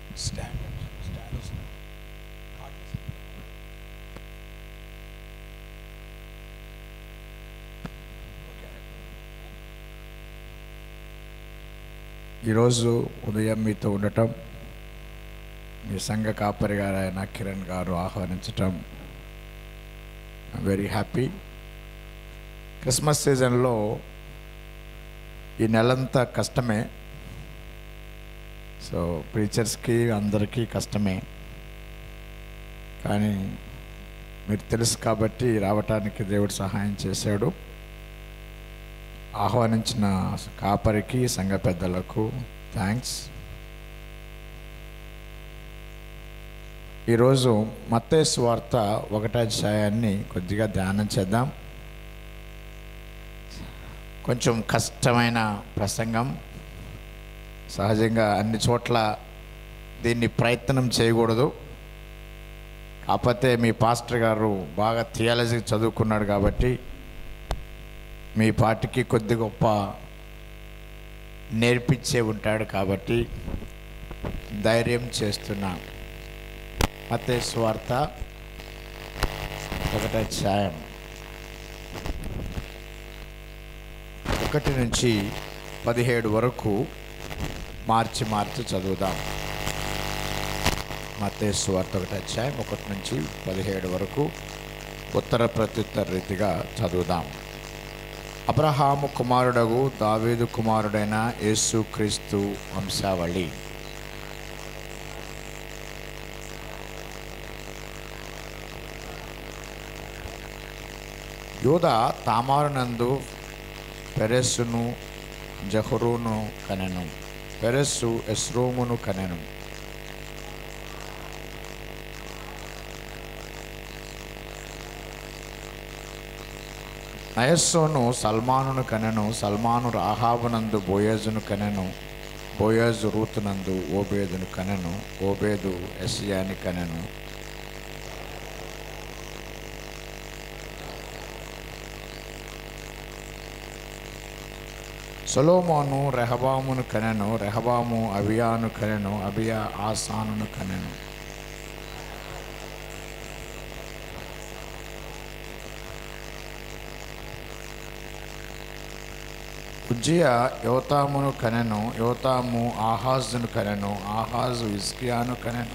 Stand stand వస్తుంది. ఈరోజు ఉదయం మీతో ఉండటం మీ సంఘ కాపరి గారు అయిన కిరణ్ గారు ఆహ్వానించటం వెరీ హ్యాపీ క్రిస్మస్ సీజన్లో ఈ నెలంతా కష్టమే సో ప్రీచర్స్కి అందరికీ కష్టమే కానీ మీరు తెలుసు కాబట్టి రావటానికి దేవుడు సహాయం చేశాడు ఆహ్వానించిన కాపరికి సంఘ పెద్దలకు థ్యాంక్స్ ఈరోజు మత్తేసు వార్త ఒకటాధ్యాయాన్ని కొద్దిగా ధ్యానం చేద్దాం కొంచెం కష్టమైన ప్రసంగం సహజంగా అన్ని చోట్ల దీన్ని ప్రయత్నం చేయకూడదు కాకపోతే మీ పాస్టర్ గారు బాగా థియాలజీ చదువుకున్నాడు కాబట్టి మీ పాటికి కొద్ది గొప్ప నేర్పించే ఉంటాడు కాబట్టి ధైర్యం చేస్తున్నా మతే స్వార్థ ఒకటే ఛాయం ఒకటి నుంచి పదిహేడు వరకు మార్చి మార్చి చదువుదాం మతే స్వార్థ ఒకటి అధ్యాయం ఒకటి నుంచి పదిహేడు వరకు ఉత్తర ప్రత్యుత్తర రీతిగా చదువుదాం అబ్రహాము కుమారుడగు దావీదు కుమారుడైన యేసు క్రీస్తు వంశావళి యూద తామారునందు పెరెస్సును జహురును కనెను పెరెస్సు ఎస్రోమును కనెను నయస్సోను సల్మానును కనెను సల్మాను రాహాబునందు బోయేజును కనెను బోయేజు రూతునందు ఓబేదును కనెను ఓబేదు ఎస్యాని కనెను సొలోమోను రెహబామును కనెను రెహబాము అబియాను కనెను అబియా ఆసానును కనెను ఉజ్జియా యోతామును కనెను యోతాము ఆహాజును కనెను ఆహాజు ఇస్కియాను కనెను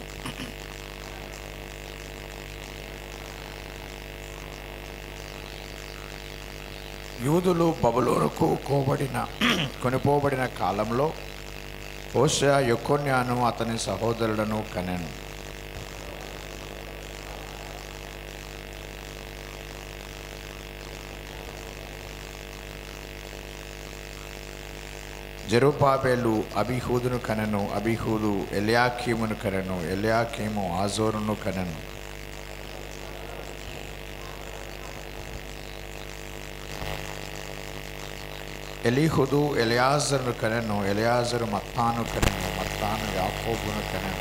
యూదులు బబులోనుకు కోబడిన కొనిపోబడిన కాలంలో హోష యొకొన్యాను అతని సహోదరులను కనెను జెరుబాబేలు అబిహూదును కనెను అబిహూదు ఎలియాకీమును కనెను ఎలియాకీము ఆజోరును కనెను ఎలీహుదు ఎలియాజరును కనెను ఎలియాజరు మత్తాను కనెను మత్తాను యాకోబును కనెను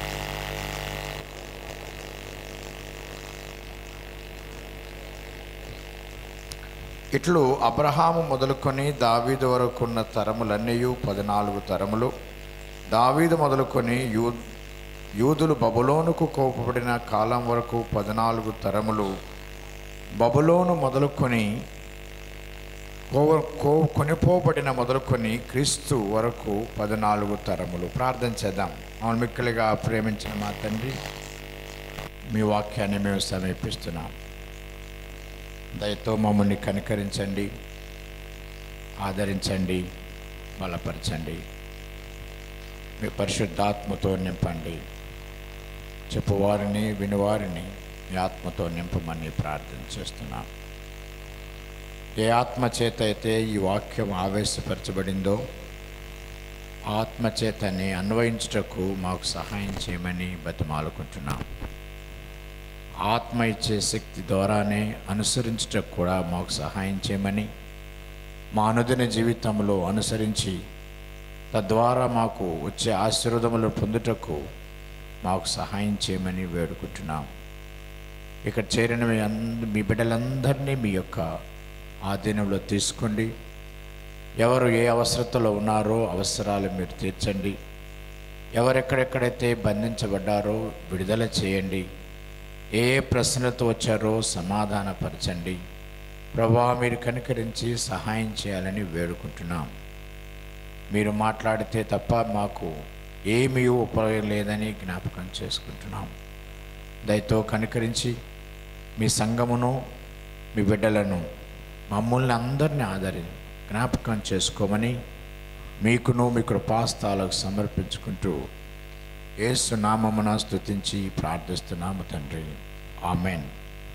ఇట్లు అబ్రహాము మొదలుకొని దావీదు వరకు ఉన్న తరములన్నీ పద్నాలుగు తరములు దావీదు మొదలుకొని యూ యూదులు బబులోనుకు కోపబడిన కాలం వరకు పద్నాలుగు తరములు బబులోను మొదలుకొని కో కో కొనిపోబడిన మొదలుకొని క్రీస్తు వరకు పద్నాలుగు తరములు ప్రార్థన చేద్దాం అవును మిక్కలిగా ప్రేమించిన మా తండ్రి మీ వాక్యాన్ని మేము సమీపిస్తున్నాం దయతో మమ్మల్ని కనికరించండి ఆదరించండి బలపరచండి మీ పరిశుద్ధాత్మతో నింపండి చెప్పువారిని వినివారిని మీ ఆత్మతో నింపమని ప్రార్థన చేస్తున్నాం ఏ ఆత్మ చేత అయితే ఈ వాక్యం ఆవేశపరచబడిందో ఆత్మ చేతని అన్వయించుటకు మాకు సహాయం చేయమని బతిమాలుకుంటున్నాం ఆత్మ ఇచ్చే శక్తి ద్వారానే అనుసరించుటకు కూడా మాకు సహాయం చేయమని మా అనుదిన జీవితంలో అనుసరించి తద్వారా మాకు వచ్చే ఆశీర్వదములు పొందుటకు మాకు సహాయం చేయమని వేడుకుంటున్నాం ఇక్కడ చేరిన మీ అంద మీ బిడ్డలందరినీ మీ యొక్క ఆధీనంలో తీసుకోండి ఎవరు ఏ అవసరతలో ఉన్నారో అవసరాలు మీరు తీర్చండి ఎవరెక్కడెక్కడైతే బంధించబడ్డారో విడుదల చేయండి ఏ ఏ ప్రశ్నలతో వచ్చారో సమాధానపరచండి ప్రభా మీరు కనికరించి సహాయం చేయాలని వేడుకుంటున్నాం మీరు మాట్లాడితే తప్ప మాకు ఏమీ ఉపయోగం లేదని జ్ఞాపకం చేసుకుంటున్నాం దయతో కనికరించి మీ సంఘమును మీ బిడ్డలను మమ్మల్ని అందరినీ ఆదరి జ్ఞాపకం చేసుకోమని మీకును మీ కృపాస్తాలకు సమర్పించుకుంటూ యేసు నామమున స్తుతించి ప్రార్థిస్తున్నాము తండ్రి ఆమెన్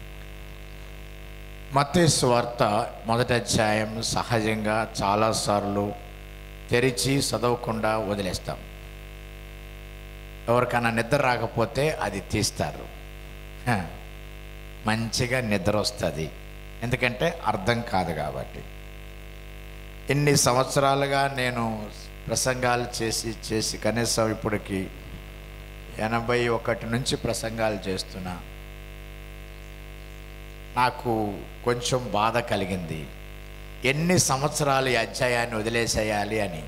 మత్తేసు వార్త మొదటి అధ్యాయం సహజంగా చాలాసార్లు తెరిచి చదవకుండా వదిలేస్తాం ఎవరికైనా నిద్ర రాకపోతే అది తీస్తారు హ, మంచిగా నిద్ర వస్తుంది ఎందుకంటే అర్థం కాదు కాబట్టి ఇన్ని సంవత్సరాలుగా నేను ప్రసంగాలు చేసి చేసి కనీసం ఇప్పటికి ఎనభై ఒకటి నుంచి ప్రసంగాలు చేస్తున్నా నాకు కొంచెం బాధ కలిగింది ఎన్ని సంవత్సరాలు ఈ అధ్యాయాన్ని వదిలేసేయాలి అని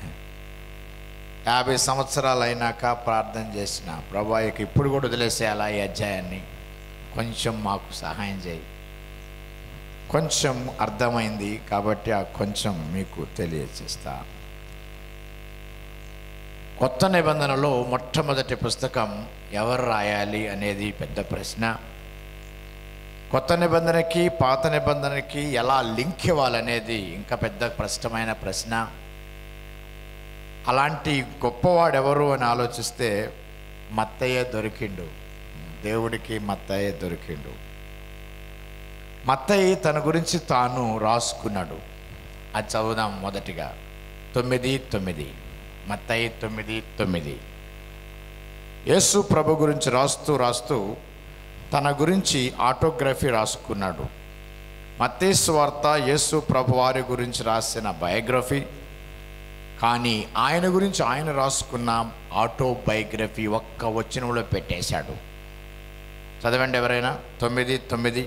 యాభై సంవత్సరాలు అయినాక ప్రార్థన చేసిన ప్రభా ఇక ఇప్పుడు కూడా వదిలేసేయాలా ఈ అధ్యాయాన్ని కొంచెం మాకు సహాయం చేయి కొంచెం అర్థమైంది కాబట్టి ఆ కొంచెం మీకు తెలియజేస్తా కొత్త నిబంధనలో మొట్టమొదటి పుస్తకం ఎవరు రాయాలి అనేది పెద్ద ప్రశ్న కొత్త నిబంధనకి పాత నిబంధనకి ఎలా లింక్ ఇవ్వాలనేది ఇంకా పెద్ద ప్రశ్నమైన ప్రశ్న అలాంటి గొప్పవాడెవరు అని ఆలోచిస్తే మత్తయ్య దొరికిండు దేవుడికి మత్తయ్య దొరికిండు మత్తయ్య తన గురించి తాను రాసుకున్నాడు అది చదువుదాం మొదటిగా తొమ్మిది తొమ్మిది మత్తయ్య తొమ్మిది తొమ్మిది యేసు ప్రభు గురించి రాస్తూ రాస్తూ తన గురించి ఆటోగ్రఫీ రాసుకున్నాడు మత్తేసు వార్త యేసు ప్రభు వారి గురించి రాసిన బయోగ్రఫీ కానీ ఆయన గురించి ఆయన రాసుకున్న ఆటోబయోగ్రఫీ ఒక్క వచనంలో పెట్టేశాడు చదవండి ఎవరైనా తొమ్మిది తొమ్మిది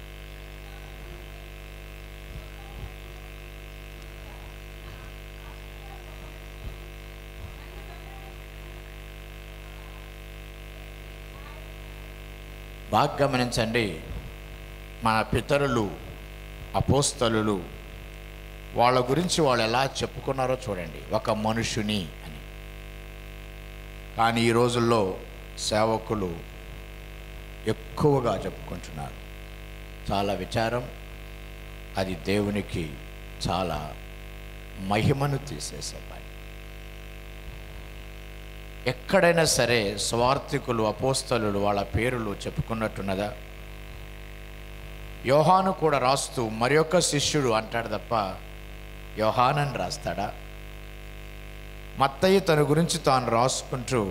బాగా గమనించండి మన పితరులు అపోస్తలులు వాళ్ళ గురించి వాళ్ళు ఎలా చెప్పుకున్నారో చూడండి ఒక మనుషుని అని కానీ ఈ రోజుల్లో సేవకులు ఎక్కువగా చెప్పుకుంటున్నారు చాలా విచారం అది దేవునికి చాలా మహిమను తీసేసే పని ఎక్కడైనా సరే స్వార్థికులు అపోస్తలులు వాళ్ళ పేర్లు చెప్పుకున్నట్టున్నదా యోహాను కూడా రాస్తూ మరి యొక్క శిష్యుడు అంటాడు తప్ప యోహానని రాస్తాడా మత్తయ్య తన గురించి తాను రాసుకుంటూ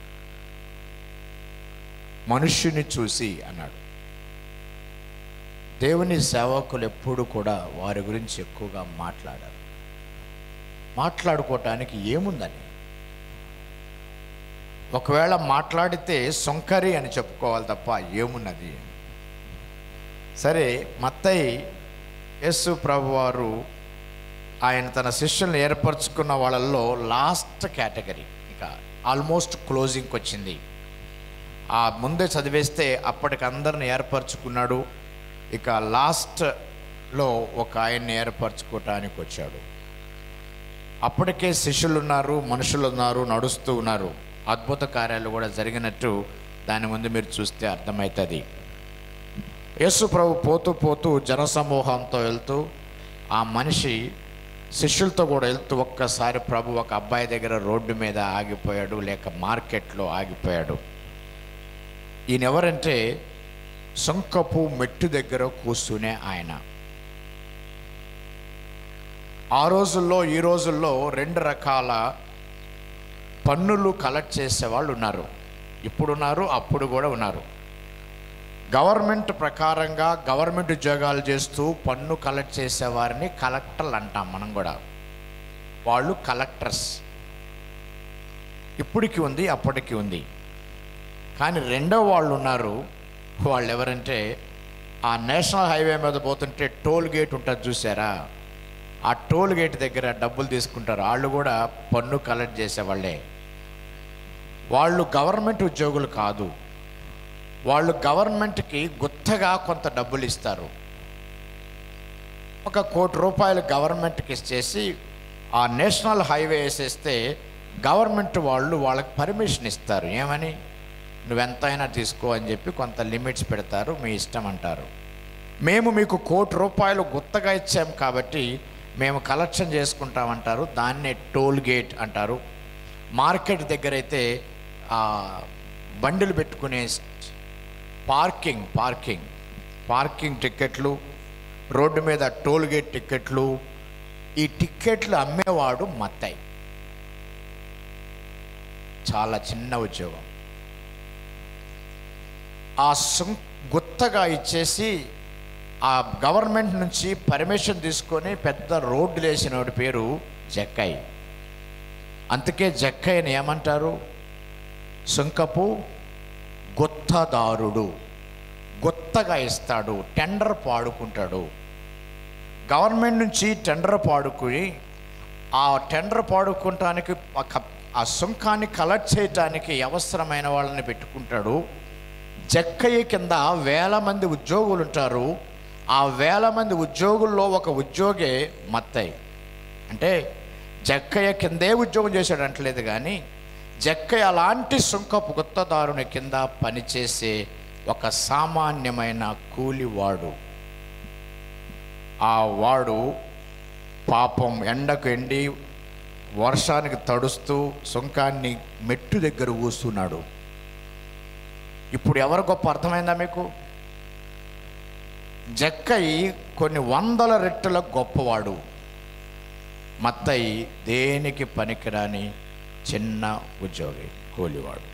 మనుష్యుని చూసి అన్నాడు దేవుని సేవకులు ఎప్పుడు కూడా వారి గురించి ఎక్కువగా మాట్లాడారు మాట్లాడుకోవటానికి ఏముందని ఒకవేళ మాట్లాడితే సొంకరి అని చెప్పుకోవాలి తప్ప ఏమున్నది సరే మత్తయి యేసు ప్రభువారు ఆయన తన శిష్యులను ఏర్పరచుకున్న వాళ్ళల్లో లాస్ట్ కేటగిరీ ఇక ఆల్మోస్ట్ క్లోజింగ్కి వచ్చింది ఆ ముందే చదివేస్తే అప్పటికి అందరిని ఏర్పరచుకున్నాడు ఇక లాస్ట్లో ఒక ఆయన్ని ఏర్పరచుకోవటానికి వచ్చాడు అప్పటికే శిష్యులు ఉన్నారు మనుషులు ఉన్నారు నడుస్తూ ఉన్నారు అద్భుత కార్యాలు కూడా జరిగినట్టు దాని ముందు మీరు చూస్తే అర్థమవుతుంది యేసు ప్రభు పోతూ పోతూ జనసమూహంతో వెళ్తూ ఆ మనిషి శిష్యులతో కూడా వెళ్తూ ఒక్కసారి ప్రభు ఒక అబ్బాయి దగ్గర రోడ్డు మీద ఆగిపోయాడు లేక మార్కెట్లో ఆగిపోయాడు ఈయన ఎవరంటే సొంకపు మెట్టు దగ్గర కూర్చునే ఆయన ఆ రోజుల్లో ఈ రోజుల్లో రెండు రకాల పన్నులు కలెక్ట్ చేసే వాళ్ళు ఉన్నారు ఇప్పుడున్నారు అప్పుడు కూడా ఉన్నారు గవర్నమెంట్ ప్రకారంగా గవర్నమెంట్ ఉద్యోగాలు చేస్తూ పన్ను కలెక్ట్ చేసే వారిని కలెక్టర్లు అంటాం మనం కూడా వాళ్ళు కలెక్టర్స్ ఇప్పటికి ఉంది అప్పటికి ఉంది కానీ రెండో వాళ్ళు ఉన్నారు వాళ్ళు ఎవరంటే ఆ నేషనల్ హైవే మీద పోతుంటే టోల్ గేట్ ఉంటుంది చూసారా ఆ టోల్ గేట్ దగ్గర డబ్బులు తీసుకుంటారు వాళ్ళు కూడా పన్ను కలెక్ట్ చేసేవాళ్ళే వాళ్ళు గవర్నమెంట్ ఉద్యోగులు కాదు వాళ్ళు గవర్నమెంట్కి గుత్తగా కొంత డబ్బులు ఇస్తారు ఒక కోటి రూపాయలు గవర్నమెంట్కి ఇచ్చేసి ఆ నేషనల్ హైవే వేసేస్తే గవర్నమెంట్ వాళ్ళు వాళ్ళకి పర్మిషన్ ఇస్తారు ఏమని నువ్వెంతైనా తీసుకో అని చెప్పి కొంత లిమిట్స్ పెడతారు మీ ఇష్టం అంటారు మేము మీకు కోటి రూపాయలు గుత్తగా ఇచ్చాం కాబట్టి మేము కలెక్షన్ చేసుకుంటామంటారు దాన్నే టోల్ గేట్ అంటారు మార్కెట్ దగ్గర అయితే ఆ, బండిలు పెట్టుకునే పార్కింగ్ పార్కింగ్ పార్కింగ్ టిక్కెట్లు రోడ్డు మీద టోల్ గేట్ టిక్కెట్లు ఈ టిక్కెట్లు అమ్మేవాడు మత్తయి చాలా చిన్న ఉద్యోగం ఆ సుం గుత్తగా ఇచ్చేసి ఆ గవర్నమెంట్ నుంచి పర్మిషన్ తీసుకొని పెద్ద రోడ్లు వేసినోడి పేరు జక్కయ్య అందుకే జక్కయ్యని ఏమంటారు సుంకపు గుత్తదారుడు గుత్తగా ఇస్తాడు టెండర్ పాడుకుంటాడు గవర్నమెంట్ నుంచి టెండర్ పాడుకుని ఆ టెండర్ పాడుకుంటానికి ఆ క- ఆ సుంకాన్ని కలెక్ట్ చేయటానికి అవసరమైన వాళ్ళని పెట్టుకుంటాడు జక్కయ్య కింద వేల మంది ఉద్యోగులు ఉంటారు ఆ వేల మంది ఉద్యోగుల్లో ఒక ఉద్యోగే మత్తయ్య అంటే జక్కయ్య కిందే ఉద్యోగం చేశాడు అంటలేదు కానీ జక్కయ్య అలాంటి సుంకపు గుత్తదారుని కింద పనిచేసే ఒక సామాన్యమైన కూలివాడు ఆ వాడు పాపం ఎండకు ఎండి వర్షానికి తడుస్తూ సుంకాన్ని మెట్టు దగ్గర కూస్తున్నాడు ఇప్పుడు ఎవరు గొప్ప అర్థమైందా మీకు జక్కయి కొన్ని వందల రెట్టుల గొప్పవాడు మత్తయి దేనికి పనికిరాని చిన్న ఉద్యోగి కూలివాడు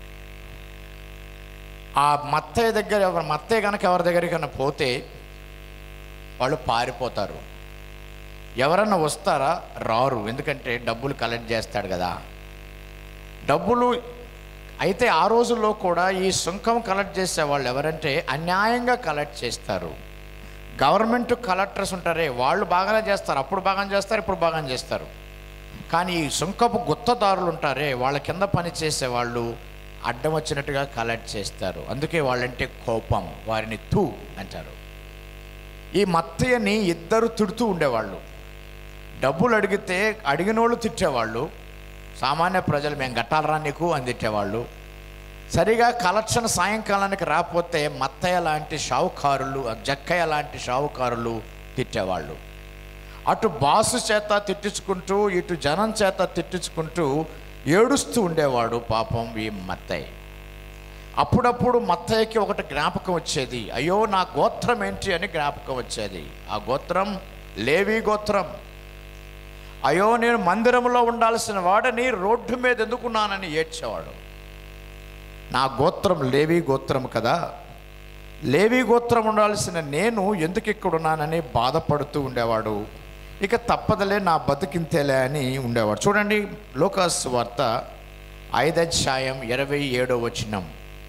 ఆ మత్తయ్య దగ్గర ఎవరు మత్తయ్య కనుక ఎవరి దగ్గరికైనా పోతే వాళ్ళు పారిపోతారు ఎవరన్నా వస్తారా రారు ఎందుకంటే డబ్బులు కలెక్ట్ చేస్తాడు కదా డబ్బులు అయితే ఆ రోజుల్లో కూడా ఈ సుంకం కలెక్ట్ చేసే వాళ్ళు ఎవరంటే అన్యాయంగా కలెక్ట్ చేస్తారు గవర్నమెంట్ కలెక్టర్స్ ఉంటారే వాళ్ళు బాగానే చేస్తారు అప్పుడు బాగానే చేస్తారు ఇప్పుడు బాగానే చేస్తారు కానీ ఈ సుంకపు గుత్తదారులు ఉంటారే వాళ్ళ కింద పని చేసే వాళ్ళు అడ్డం వచ్చినట్టుగా కలెక్ట్ చేస్తారు అందుకే వాళ్ళంటే కోపం వారిని తూ అంటారు ఈ మత్తయ్యని ఇద్దరు తిడుతూ ఉండేవాళ్ళు డబ్బులు అడిగితే అడిగినోళ్ళు తిట్టేవాళ్ళు సామాన్య ప్రజలు మేము గట్టాలరా నీకు అని తిట్టేవాళ్ళు సరిగా కలెక్షన్ సాయంకాలానికి రాకపోతే మత్తయ్య లాంటి షావుకారులు జక్కయ్య లాంటి షావుకారులు తిట్టేవాళ్ళు అటు బాసు చేత తిట్టించుకుంటూ ఇటు జనం చేత తిట్టించుకుంటూ ఏడుస్తూ ఉండేవాడు పాపం ఈ మత్తయ్య అప్పుడప్పుడు మత్తయ్యకి ఒకటి జ్ఞాపకం వచ్చేది అయ్యో నా గోత్రం ఏంటి అని జ్ఞాపకం వచ్చేది ఆ గోత్రం లేవి గోత్రం అయ్యో నేను మందిరంలో ఉండాల్సిన వాడని రోడ్డు మీద ఎందుకున్నానని ఏడ్చేవాడు నా గోత్రం లేవి గోత్రం కదా లేవి గోత్రం ఉండాల్సిన నేను ఎందుకు ఇక్కడ ఉన్నానని బాధపడుతూ ఉండేవాడు ఇక తప్పదలే నా బతికింతేలే అని ఉండేవాడు చూడండి లోకాస్ వార్త ఐదధ్యాయం ఇరవై ఏడో వచనం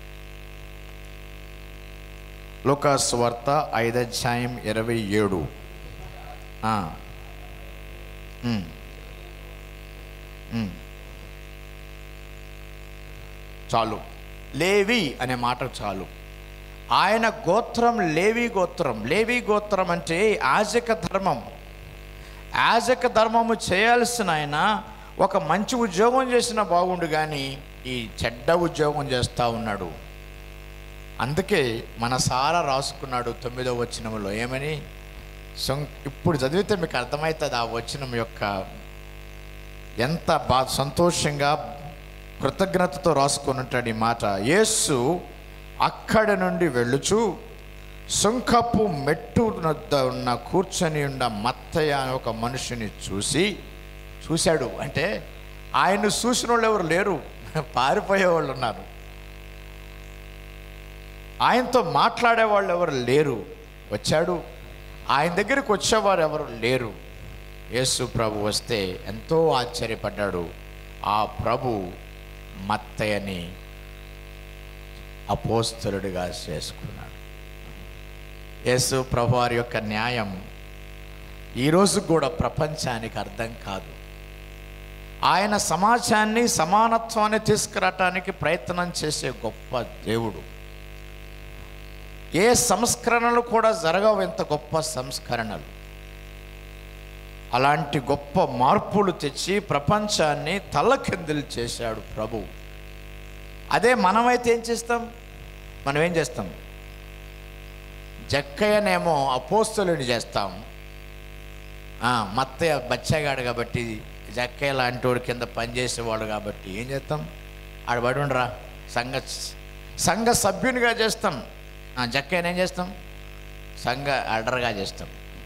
లోకాస్ వార్త ఐదధ్యాయం ఇరవై ఏడు ఆ. ఉమ్. ఉమ్. చాలు లేవి అనే మాట చాలు ఆయన గోత్రం లేవి గోత్రం లేవి గోత్రం అంటే యాజక ధర్మం యాజక ధర్మము చేయాల్సిన ఆయన ఒక మంచి ఉద్యోగం చేసిన బాగుండు కానీ ఈ చెడ్డ ఉద్యోగం చేస్తూ ఉన్నాడు అందుకే మన సారా రాసుకున్నాడు తొమ్మిదో వచనంలో ఏమని సొం- ఇప్పుడు చదివితే మీకు అర్థమవుతుంది ఆ వచనం యొక్క ఎంత బా సంతోషంగా కృతజ్ఞతతో రాసుకొని ఉంటాడు ఈ మాట యేసు అక్కడి నుండి వెళ్ళుచు సుంకపు మెట్టు వద్ద ఉన్న కూర్చొని ఉన్న మత్తయ్య అనే ఒక మనిషిని చూసి చూశాడు అంటే ఆయన చూసిన వాళ్ళు ఎవరు లేరు పారిపోయే వాళ్ళు ఉన్నారు ఆయనతో మాట్లాడే వాళ్ళు ఎవరు లేరు వచ్చాడు ఆయన దగ్గరికి వచ్చేవారు ఎవరు లేరు యేసు ప్రభు వస్తే ఎంతో ఆశ్చర్యపడ్డాడు ఆ ప్రభు మత్తయ్యని అపోస్తలుడిగా చేసుకున్నాడు యేసు ప్రభు వారి యొక్క న్యాయం ఈరోజు కూడా ప్రపంచానికి అర్థం కాదు ఆయన సమాజాన్ని సమానత్వాన్ని తీసుకురావటానికి ప్రయత్నం చేసే గొప్ప దేవుడు ఏ సంస్కరణలు కూడా జరగవు ఇంత గొప్ప సంస్కరణలు అలాంటి గొప్ప మార్పులు తెచ్చి ప్రపంచాన్ని తల్లకిందులు చేశాడు ప్రభు అదే మనమైతే ఏం చేస్తాం మనం ఏం చేస్తాం జక్కయ్యనేమో అపోస్తులుని చేస్తాం ఆ, మత్తయ్య బచ్చగాడు కాబట్టి జక్కయ్య లాంటి వాడు కింద పనిచేసేవాడు కాబట్టి ఏం చేస్తాం ఆడ పడి ఉండరా సంఘ సంఘ సభ్యునిగా చేస్తాం ఆ, జక్కయ్యని ఏం చేస్తాం సంఘ అడర్గా చేస్తాం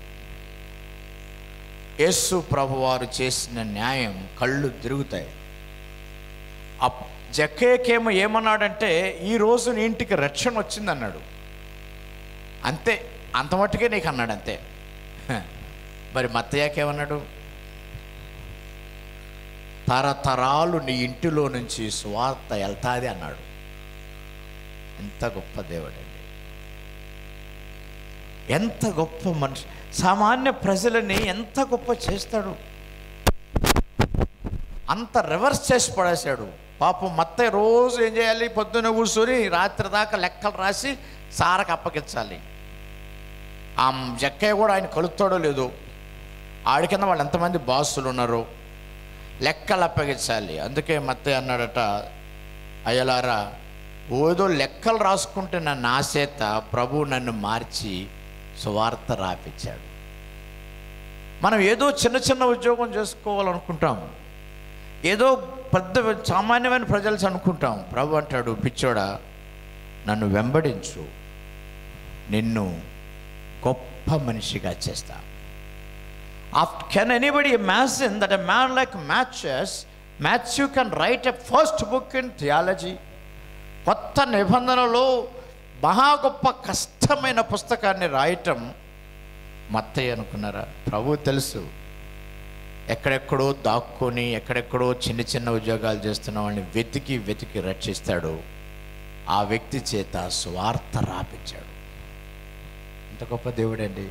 యేసు ప్రభు వారు చేసిన న్యాయం కళ్ళు తిరుగుతాయి అప్ జక్కయ్యకేమో ఏమన్నాడంటే ఈ రోజు నీ ఇంటికి రక్షణ వచ్చిందన్నాడు అంతే అంత మట్టుకే నీకు అన్నాడు అంతే హ. మరి మత్తయ్యకేమన్నాడు తరతరాలు నీ ఇంటిలో నుంచి స్వార్థ వెళ్తాది అన్నాడు ఎంత గొప్ప దేవుడండి ఎంత గొప్ప మనిషి సామాన్య ప్రజలని ఎంత గొప్ప చేస్తాడు అంత రివర్స్ చేసి పడేశాడు పాపం మత్తయ్య రోజు ఏం చేయాలి పొద్దున్న కూర్చొని రాత్రి దాకా లెక్కలు రాసి సారకు అప్పగించాలి ఆ జక్కయ్య కూడా ఆయన కలుస్తాడో లేదో ఆడి కింద వాళ్ళు ఎంతమంది బాసులు ఉన్నారో లెక్కలు అప్పగించాలి అందుకే మత్తయ్య అన్నాడట అయ్యలారా ఏదో లెక్కలు రాసుకుంటే నన్ను ఆసేత ప్రభు నన్ను మార్చి సువార్త రాపించాడు మనం ఏదో చిన్న చిన్న ఉద్యోగం చేసుకోవాలనుకుంటాం ఏదో పెద్ద సామాన్యమైన ప్రజలు అనుకుంటాం ప్రభు అంటాడు పిచ్చోడా నన్ను వెంబడించు నిన్ను గొప్ప మనిషిగా చేస్తా can anybody imagine that a man like మ్యాచెస్ Matthew can write a first book in theology కొత్త నిబంధనలో మహా గొప్ప కష్టమైన పుస్తకాన్ని రాయటం మత్తయ్య అనుకున్నారా ప్రభు తెలుసు ఎక్కడెక్కడో దాక్కొని ఎక్కడెక్కడో చిన్న చిన్న ఉద్యోగాలు చేస్తున్న వాళ్ళని వెతికి వెతికి రక్షిస్తాడు ఆ వ్యక్తి చేత స్వార్థ రాపించాడు ఎంత గొప్ప దేవుడండి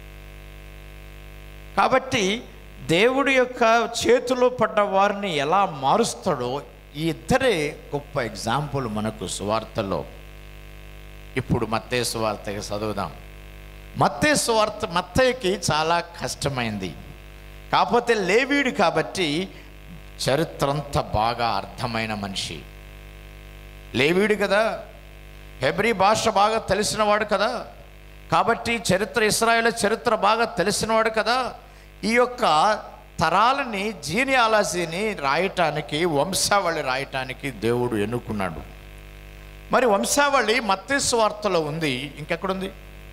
కాబట్టి దేవుడి యొక్క చేతిలో పడ్డ వారిని ఎలా మారుస్తాడో ఈ ఇద్దరే గొప్ప ఎగ్జాంపుల్ మనకు సువార్తలో ఇప్పుడు మత్తే సువార్తగా చదువుదాం మత్తే సువార్త మత్తయ్యకి చాలా కష్టమైంది కాకపోతే లేవీడు కాబట్టి చరిత్ర అంతా బాగా అర్థమైన మనిషి లేవీడు కదా హెబ్రీ భాష బాగా తెలిసినవాడు కదా కాబట్టి చరిత్ర ఇస్రాయేల్ చరిత్ర బాగా తెలిసినవాడు కదా ఈ యొక్క తరాలని జీనియాలజీని రాయటానికి వంశావళి రాయటానికి దేవుడు ఎన్నుకున్నాడు మరి వంశావళి మత్తేసు వార్తలో ఉంది ఇంకెక్కడుంది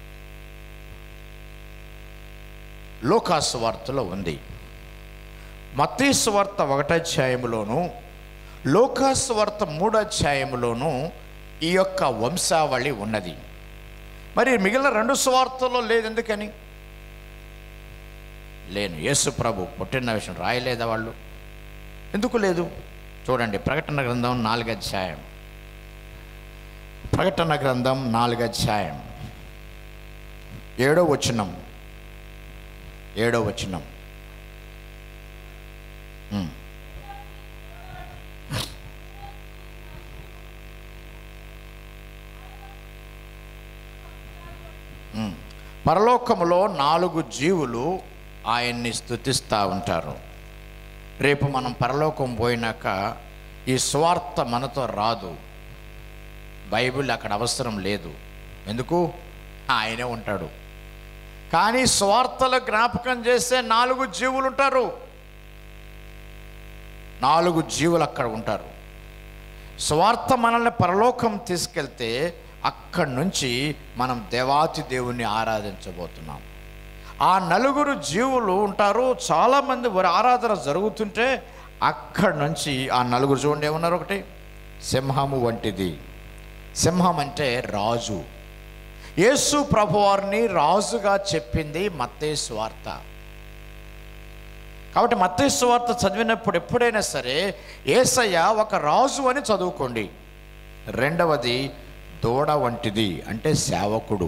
లోకాసు వార్తలో ఉంది మత్తీసు వార్త ఒకటధ్యాయములోను లోకాసు వార్త మూడధ్యాయములోను ఈ యొక్క వంశావళి ఉన్నది మరి మిగిలిన రెండు సువార్తల్లో లేదు ఎందుకని లేను యేసు ప్రభు పుట్టిన విషయం రాయలేదా వాళ్ళు ఎందుకు లేదు చూడండి ప్రకటన గ్రంథం నాలుగు అధ్యాయం ప్రకటన గ్రంథం నాలుగు అధ్యాయం ఏడో వచనం ఏడో వచనం ఉమ్. ఉమ్. పరలోకములో నాలుగు జీవులు ఆయన్ని స్తుతిస్తూ ఉంటారు రేపు మనం పరలోకం పోయినాక ఈ స్వార్థ మనతో రాదు బైబిల్ అక్కడ అవసరం లేదు ఎందుకు ఆయనే ఉంటాడు కానీ స్వార్థలు జ్ఞాపకం చేసే నాలుగు జీవులు ఉంటారు నాలుగు జీవులు అక్కడ ఉంటారు స్వార్థ మనల్ని పరలోకం తీసుకెళ్తే అక్కడి నుంచి మనం దేవాతి దేవుణ్ణి ఆరాధించబోతున్నాం ఆ నలుగురు జీవులు ఉంటారు చాలామంది వారి ఆరాధన జరుగుతుంటే అక్కడి నుంచి ఆ నలుగురు చూడండి ఏమన్నారు ఒకటి సింహము వంటిది సింహం అంటే రాజు యేసు ప్రభువారిని రాజుగా చెప్పింది మత్తే స్వార్త కాబట్టి మత్తే స్వార్త చదివినప్పుడు ఎప్పుడైనా సరే ఏసయ్య ఒక రాజు అని చదువుకోండి రెండవది దూడ వంటిది అంటే సేవకుడు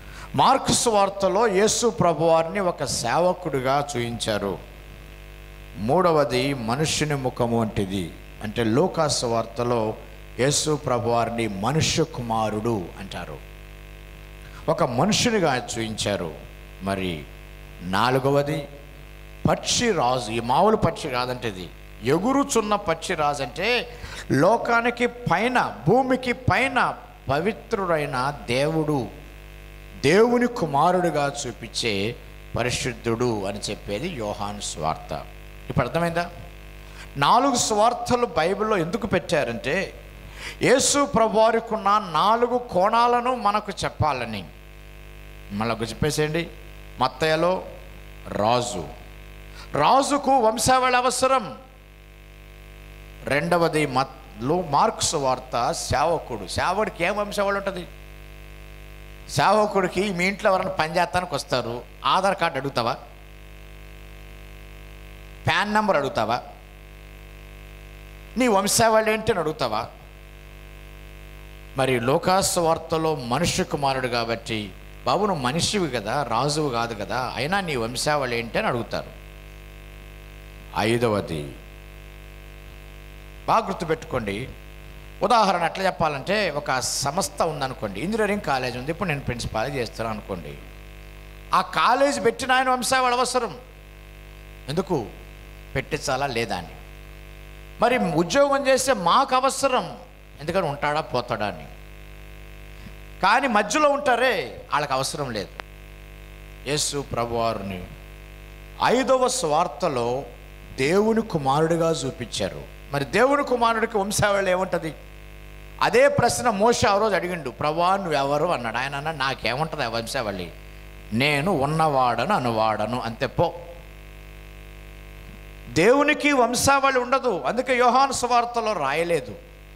మార్క్స్ వార్తలో యేసు ప్రభువారిని ఒక సేవకుడిగా చూయించారు మూడవది మనుష్యుని ముఖము వంటిది అంటే లోకాసు వార్తలో యేసు ప్రభువారిని మనుష్య కుమారుడు అంటారు ఒక మనుషునిగా చూపించారు మరి నాలుగవది పక్షి రాజు ఈ మామూలు పక్షి కాదంటే ఇది ఎగురుచున్న పక్షి రాజు అంటే లోకానికి పైన భూమికి పైన పవిత్రుడైన దేవుడు దేవుని కుమారుడిగా చూపించే పరిశుద్ధుడు అని చెప్పేది యోహాను స్వార్థ ఇప్పుడు అర్థమైందా నాలుగు స్వార్థలు బైబిల్లో ఎందుకు పెట్టారంటే యేసు ప్రభువారికి ఉన్న నాలుగు కోణాలను మనకు చెప్పాలని మళ్ళీ చెప్పేసేయండి మత్తయ్యలో రాజు రాజుకు వంశావళి అవసరం రెండవది మత్లో మార్క్స్ వార్త సేవకుడు సేవకుడికి ఏం వంశావళి ఉంటుంది సేవకుడికి మీ ఇంట్లో ఎవరైనా పనిచేస్తానికి వస్తారు ఆధార్ కార్డు అడుగుతావా పాన్ నెంబర్ అడుగుతావా నీ వంశావళి ఏంటి అని అడుగుతావా మరి లోకాస్ వార్తలో మనుష్య కుమారుడు కాబట్టి బాబు నువ్వు మనిషివి కదా రాజువు కాదు కదా అయినా నీ వంశావళి ఏంటి అని అడుగుతారు ఐదవది బాగా గుర్తుపెట్టుకోండి ఉదాహరణ ఎట్లా చెప్పాలంటే ఒక సంస్థ ఉందనుకోండి ఇంజనీరింగ్ కాలేజ్ ఉంది ఇప్పుడు నేను ప్రిన్సిపాల్ చేస్తున్నాను అనుకోండి ఆ కాలేజ్ పెట్టిన ఆయన వంశావళి అవసరం ఎందుకు పెట్టించాలా లేదా అని మరి ఉద్యోగం చేస్తే మాకు అవసరం ఎందుకని ఉంటాడా పోతాడా అని కానీ మధ్యలో ఉంటారే వాళ్ళకి అవసరం లేదు యేసు ప్రభువారిని ఐదవ స్వార్థలో దేవుని కుమారుడిగా చూపించారు మరి దేవుని కుమారుడికి వంశావళి ఏముంటుంది అదే ప్రశ్న మోష ఆ రోజు అడిగిండు ప్రభా నువ్వెవరు అన్నాడు ఆయన అన్నాడు నాకేముంటుంది ఆ వంశావళి నేను ఉన్నవాడను అనువాడను అంతే పో దేవునికి వంశావళి ఉండదు అందుకే యోహాను సువార్తలో రాయలేదు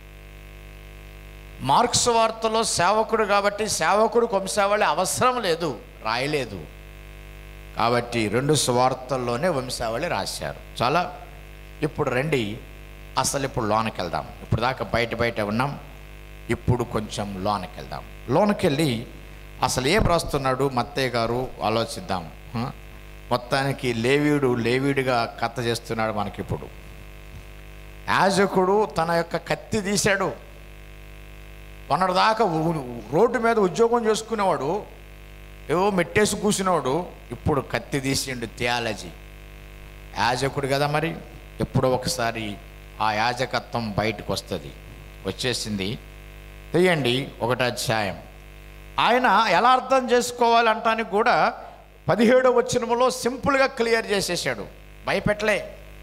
మార్క్స్ వార్తలో సేవకుడు కాబట్టి సేవకుడికి వంశావళి అవసరం లేదు రాయలేదు కాబట్టి రెండు సువార్తల్లోనే వంశావళి రాశారు చాలా ఇప్పుడు రండి అసలు ఇప్పుడు లోనకి వెళ్దాం ఇప్పుడు దాకా బయట బయట ఉన్నాం ఇప్పుడు కొంచెం లోనకి వెళ్దాం లోనకి వెళ్ళి అసలు ఏం రాస్తున్నాడు మత్తయ్య గారు ఆలోచిద్దాం హ? మొత్తానికి లేవీడు లేవీడుగా కథ చేస్తున్నాడు మనకిప్పుడు యాజకుడు తన యొక్క కత్తి తీశాడు మొన్నటిదాకా ఊ- రోడ్డు మీద ఉద్యోగం చేసుకునేవాడు ఏవో మెట్టేసి కూర్చునేవాడు ఇప్పుడు కత్తి తీసిండు థియాలజీ యాజకుడు కదా మరి ఎప్పుడో ఒకసారి ఆ యాజకత్వం బయటకు వస్తుంది వచ్చేసింది తీయండి ఒకటి అధ్యాయం ఆయన ఎలా అర్థం చేసుకోవాలంటానికి కూడా పదిహేడో వచనములో సింపుల్గా క్లియర్ చేసేసాడు భయపెట్టలే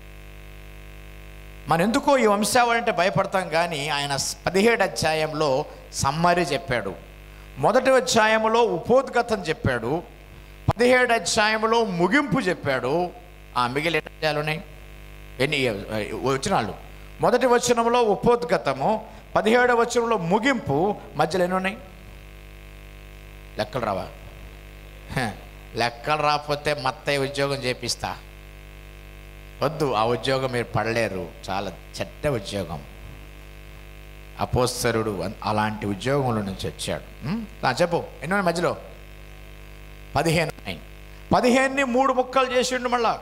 మన ఎందుకో ఈ వంశావళి అంటే భయపడతాం కానీ ఆయన పదిహేడు అధ్యాయంలో సమ్మరి చెప్పాడు మొదటి అధ్యాయంలో ఉపోద్గతం చెప్పాడు పదిహేడు అధ్యాయంలో ముగింపు చెప్పాడు ఆ మిగిలిన ఎన్ని అధ్యాయాలు ఉన్నాయి ఎన్ని వచనాలు మొదటి వచనంలో ఉపోద్గతము పదిహేడవ వచనంలో ముగింపు మధ్యలో ఎన్ని ఉన్నాయి లెక్కలు రావా హ, లెక్కలు రాకపోతే మత్తయ్య ఉద్యోగం చేపిస్తా వద్దు ఆ ఉద్యోగం మీరు పడలేరు చాలా చెడ్డ ఉద్యోగం అపోస్తరుడు అన్- అలాంటి ఉద్యోగంలో నుంచి వచ్చాడు ఉం? నా చెప్పు ఎన్నో ఉన్నాయి మధ్యలో పదిహేను ఉన్నాయి పదిహేనుని మూడు ముక్కలు చేసిండు మళ్ళా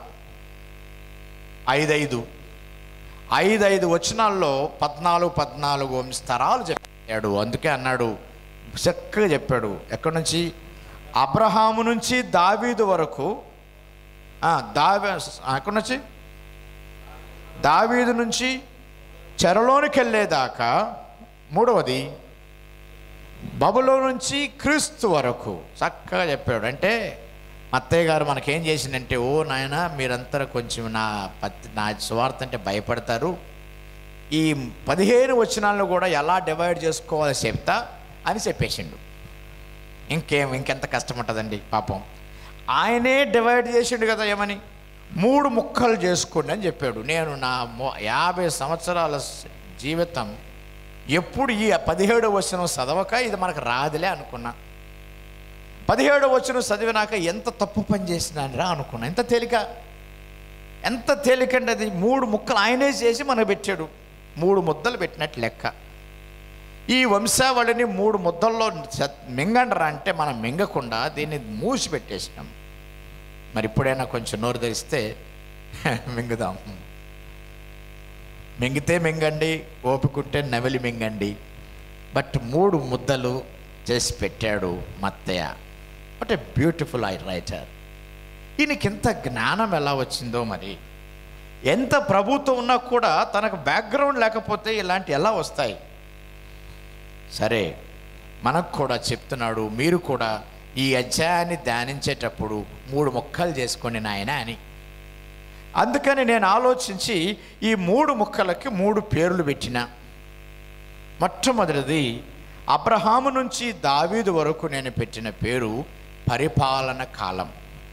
ఐదైదు ఐదైదు వచనాల్లో పద్నాలుగు పద్నాలుగు స్తరాలు చెప్పాడు అందుకే అన్నాడు చక్కగా చెప్పాడు ఎక్కడి నుంచి అబ్రహాము నుంచి దావీదు వరకు ఆ, దావి ఆ, ఎక్కడి నుంచి దావీదు నుంచి చెరలోనికి వెళ్ళేదాకా మూడవది బబులో నుంచి క్రీస్తు వరకు చక్కగా చెప్పాడు అంటే అత్తయ్య గారు మనకేం చేసిందంటే ఓ నాయన మీరంతా కొంచెం నా పత్ నా సువార్త అంటే భయపడతారు ఈ పదిహేను వచనాలను కూడా ఎలా డివైడ్ చేసుకోవాలో చెప్తా అని చెప్పేసిండు ఇంకేం ఇంకెంత కష్టం ఉంటుందండి పాపం ఆయనే డివైడ్ చేసిండు కదా ఏమని మూడు ముక్కలు చేసుకోండి అని చెప్పాడు నేను నా మొ- యాభై సంవత్సరాల స- జీవితం ఎప్పుడు ఈ పదిహేడు వచనం చదవక ఇది మనకు రాదులే అనుకున్నా పదిహేడు వచనం చదివినాక ఎంత తప్పు పని చేసినానరా అనుకున్నా ఎంత తేలిక ఎంత తేలికండి అది మూడు ముక్కలు ఆయనే చేసి మనకు పెట్టాడు మూడు ముద్దలు పెట్టినట్టు లెక్క ఈ వంశావళిని మూడు ముద్దల్లో చ- మింగండ్రా అంటే మనం మింగకుండా దీన్ని మూసి పెట్టేసినాం మరి ఇప్పుడైనా కొంచెం నోరు తెరిస్తే మింగుదాం మింగితే మింగండి ఓపికంటే నవిలి మింగండి బట్ మూడు ముద్దలు చేసి పెట్టాడు మత్తయ్య వాట్ ఏ బ్యూటిఫుల్ ఐ రైటర్ ఈయనకి ఎంత జ్ఞానం ఎలా వచ్చిందో మరి ఎంత ప్రభుత్వం ఉన్నా కూడా తనకు బ్యాక్గ్రౌండ్ లేకపోతే ఇలాంటి ఎలా వస్తాయి సరే మనకు కూడా చెప్తున్నాడు మీరు కూడా ఈ అధ్యాయాన్ని ధ్యానించేటప్పుడు మూడు ముక్కలు చేసుకోండి నాయన అని అందుకని నేను ఆలోచించి ఈ మూడు ముక్కలకి మూడు పేర్లు పెట్టిన మొట్టమొదటిది అబ్రహాము నుంచి దావీదు వరకు నేను పెట్టిన పేరు పరిపాలన కాలం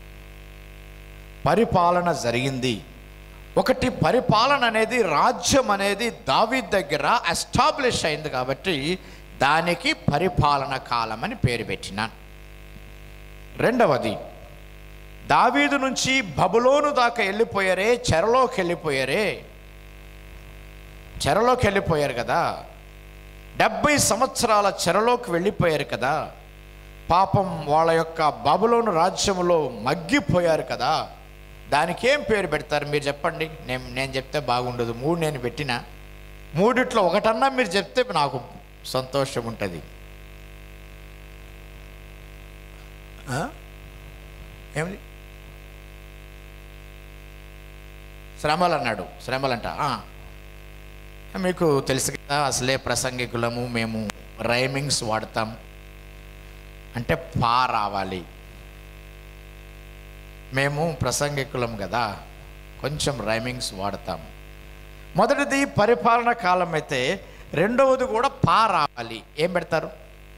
పరిపాలన జరిగింది ఒకటి పరిపాలన అనేది రాజ్యం అనేది దావీద్ దగ్గర ఎస్టాబ్లిష్ అయింది కాబట్టి దానికి పరిపాలన కాలం అని పేరు పెట్టినాను రెండవది దావీదు నుంచి బబులోను దాకా వెళ్ళిపోయారే చెరలోకి వెళ్ళిపోయారే చెరలోకి వెళ్ళిపోయారు కదా డెబ్బై సంవత్సరాల చెరలోకి వెళ్ళిపోయారు కదా పాపం వాళ్ళ యొక్క బబులోను రాజ్యములో మగ్గిపోయారు కదా దానికి ఏం పేరు పెడతారు మీరు చెప్పండి నేను నేను చెప్తే బాగుండదు మూడు నేను పెట్టిన మూడిట్లో ఒకటన్నా మీరు చెప్తే నాకు సంతోషం ఉంటుంది ఆ? ఏమిది శ్రమలు అన్నాడు శ్రమలంట ఆ. మీకు తెలుసు కదా అసలే ప్రసంగికులము మేము రైమింగ్స్ వాడతాం అంటే పా రావాలి మేము ప్రసంగికులం కదా కొంచెం రైమింగ్స్ వాడతాం మొదటిది పరిపాలన కాలం అయితే రెండవది కూడా పా రావాలి ఏం పెడతారు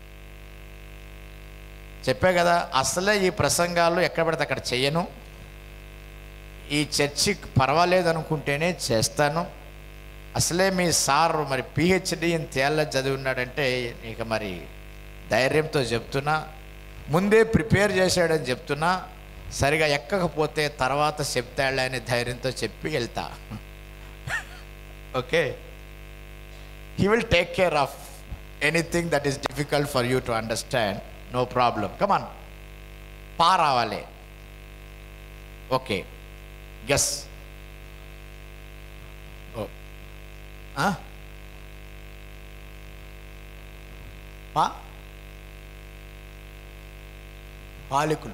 చెప్పే కదా అసలే ఈ ప్రసంగాలు ఎక్కడ పడితే అక్కడ చెయ్యను ఈ చర్చి పర్వాలేదు అనుకుంటేనే చేస్తాను అసలే మీ సార్ మరి పిహెచ్డి తేళ్ళ చదివి ఉన్నాడంటే ఇక మరి ధైర్యంతో చెప్తున్నా ముందే ప్రిపేర్ చేశాడని చెప్తున్నా సరిగా ఎక్కకపోతే తర్వాత చెప్తాడులే అనే ధైర్యంతో చెప్పి వెళ్తా okay he will take care of anything that is difficult for you to understand no problem come on పా రావాలి ఓకే గెస్ ఓ ఆ? పా పాలికులు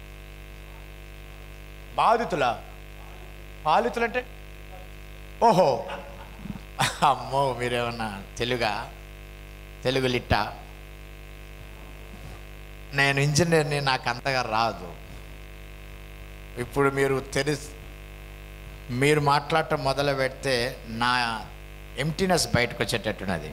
బాధితుల పాలితులు అంటే ఓహో అమ్మో మీరేమన్నా తెలుగా తెలుగు లిట్ట నేను ఇంజనీర్ని నాకు అంతగా రాదు ఇప్పుడు మీరు తెలుసు మీరు మాట్లాడటం మొదలు పెడితే నా ఎంటీనెస్ బయటకు వచ్చేటట్టున్నది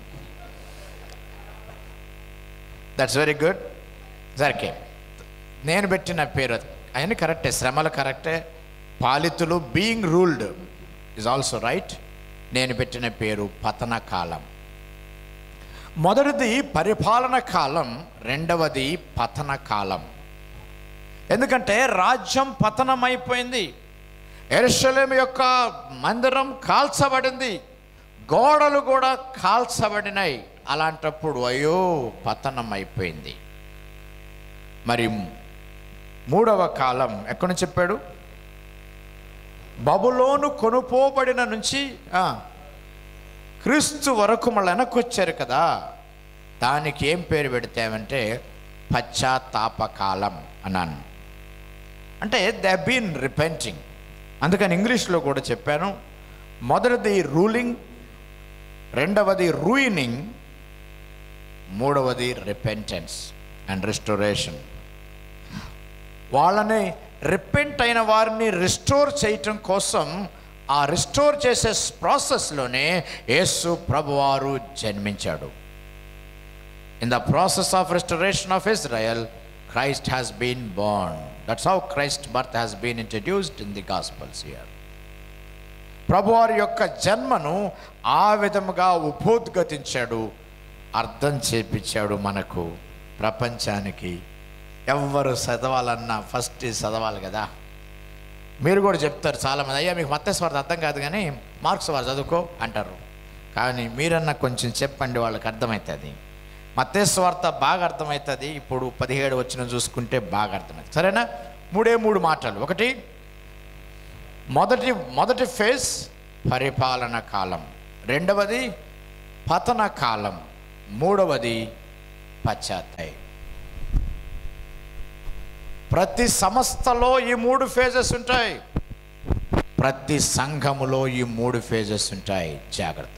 దట్స్ వెరీ గుడ్ సరికే నేను పెట్టిన పేరు అవన్నీ కరెక్టే శ్రమలు కరెక్టే పాలితులు being ruled is also right నేను పెట్టిన పేరు పతన కాలం మొదటిది పరిపాలన కాలం రెండవది పతన కాలం ఎందుకంటే రాజ్యం పతనమైపోయింది ఎరుషలేం యొక్క మందిరం కాల్చబడింది గోడలు కూడా కాల్చబడినాయి అలాంటప్పుడు అయ్యో పతనం అయిపోయింది మరి మూడవ కాలం ఎక్కడి నుంచి చెప్పాడు బబులోను కొనుపోబడిన నుంచి ఆ, క్రీస్తు వరకు మళ్ళీ వెనక్కి వచ్చారు కదా దానికి ఏం పేరు పెడతామంటే పశ్చాత్తాపకాలం అన్నాను అంటే దే బీన్ రిపెంటింగ్ అందుకని ఇంగ్లీష్లో కూడా చెప్పాను మొదటిది రూలింగ్ రెండవది రూయినింగ్ మూడవది రిపెంటెన్స్ అండ్ రిస్టోరేషన్ వాళ్ళని రిపెంట్ అయిన వారిని రిస్టోర్ చేయటం కోసం ఆ రిస్టోర్ చేసే ప్రాసెస్లోనే యేసు ప్రభువారు జన్మించాడు in the process of restoration of Israel Christ has been born that's how Christ birth has been introduced in the gospels ఇయర్ ప్రభువారి యొక్క జన్మను ఆ విధముగా ఉపోద్గతించాడు అర్థం చేపించాడు మనకు ప్రపంచానికి ఎవ్వరు చదవాలన్నా ఫస్ట్ ఇది చదవాలి కదా మీరు కూడా చెప్తారు చాలామంది అయ్యా మీకు మత్తస్వార్థ అర్థం కాదు కానీ మార్క్స్ వారు చదువుకో అంటారు కానీ మీరన్నా కొంచెం చెప్పండి వాళ్ళకి అర్థమవుతుంది మత్తేశ్వార్త బాగా అర్థమవుతుంది ఇప్పుడు పదిహేడు వచ్చిన చూసుకుంటే బాగా అర్థమవుతుంది సరేనా మూడే మూడు మాటలు ఒకటి మొదటి మొదటి ఫేజ్ పరిపాలన కాలం రెండవది పతన కాలం మూడవది పశ్చాత్తాయి ప్రతి సంస్థలో ఈ మూడు ఫేజెస్ ఉంటాయి ప్రతి సంఘములో ఈ మూడు ఫేజెస్ ఉంటాయి జాగ్రత్త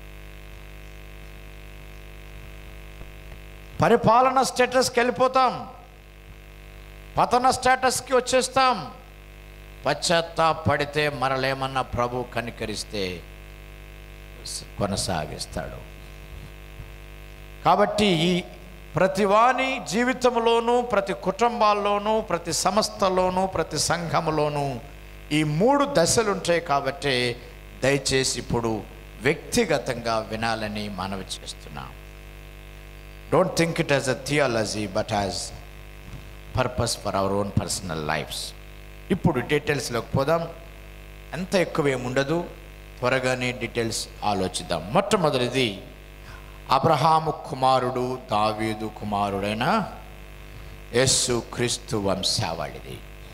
పరిపాలన స్టేటస్కి వెళ్ళిపోతాం పతన స్టేటస్కి వచ్చేస్తాం పశ్చాత్తాపడితే మరలేమన్నా ప్రభు కనికరిస్తే కొనసాగిస్తాడు కాబట్టి ఈ ప్రతి వాని జీవితంలోనూ ప్రతి కుటుంబాల్లోనూ ప్రతి సంస్థలోనూ ప్రతి సంఘములోనూ ఈ మూడు దశలు ఉంటాయి కాబట్టి దయచేసి ఇప్పుడు వ్యక్తిగతంగా వినాలని మనవి చేస్తున్నాం don't think it as a theology but as purpose for our own personal lives ఇప్పుడు డీటెయిల్స్లోకి పోదాం ఎంత ఎక్కువ ఏముండదు త్వరగానే డీటెయిల్స్ ఆలోచిద్దాం మొట్టమొదటిది అబ్రహాము కుమారుడు దావీదు కుమారుడైన యేసు క్రీస్తు వంశావళిది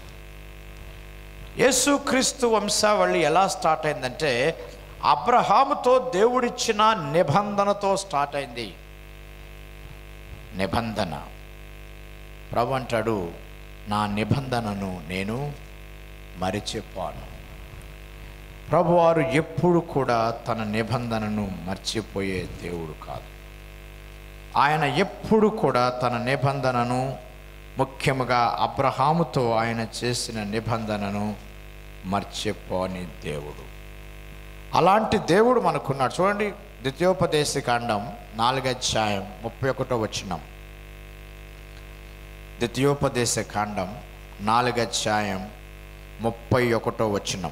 యేసు క్రీస్తు వంశావళి ఎలా స్టార్ట్ అయిందంటే అబ్రహాముతో దేవుడిచ్చిన నిబంధనతో స్టార్ట్ అయింది నిబంధన ప్రభు అంటాడు నా నిబంధనను నేను మరిచిపోను ప్రభువారు ఎప్పుడు కూడా తన నిబంధనను మర్చిపోయే దేవుడు కాదు ఆయన ఎప్పుడు కూడా తన నిబంధనను ముఖ్యముగా అబ్రహాముతో ఆయన చేసిన నిబంధనను మర్చిపోని దేవుడు అలాంటి దేవుడు మనకున్నాడు చూడండి ద్వితీయోపదేశ కాండం నాలుగధ్యాయం ముప్పై ఒకటో వచ్చినం ద్వితీయోపదేశ కాండం నాలుగధ్యాయం ముప్పై ఒకటో వచ్చినం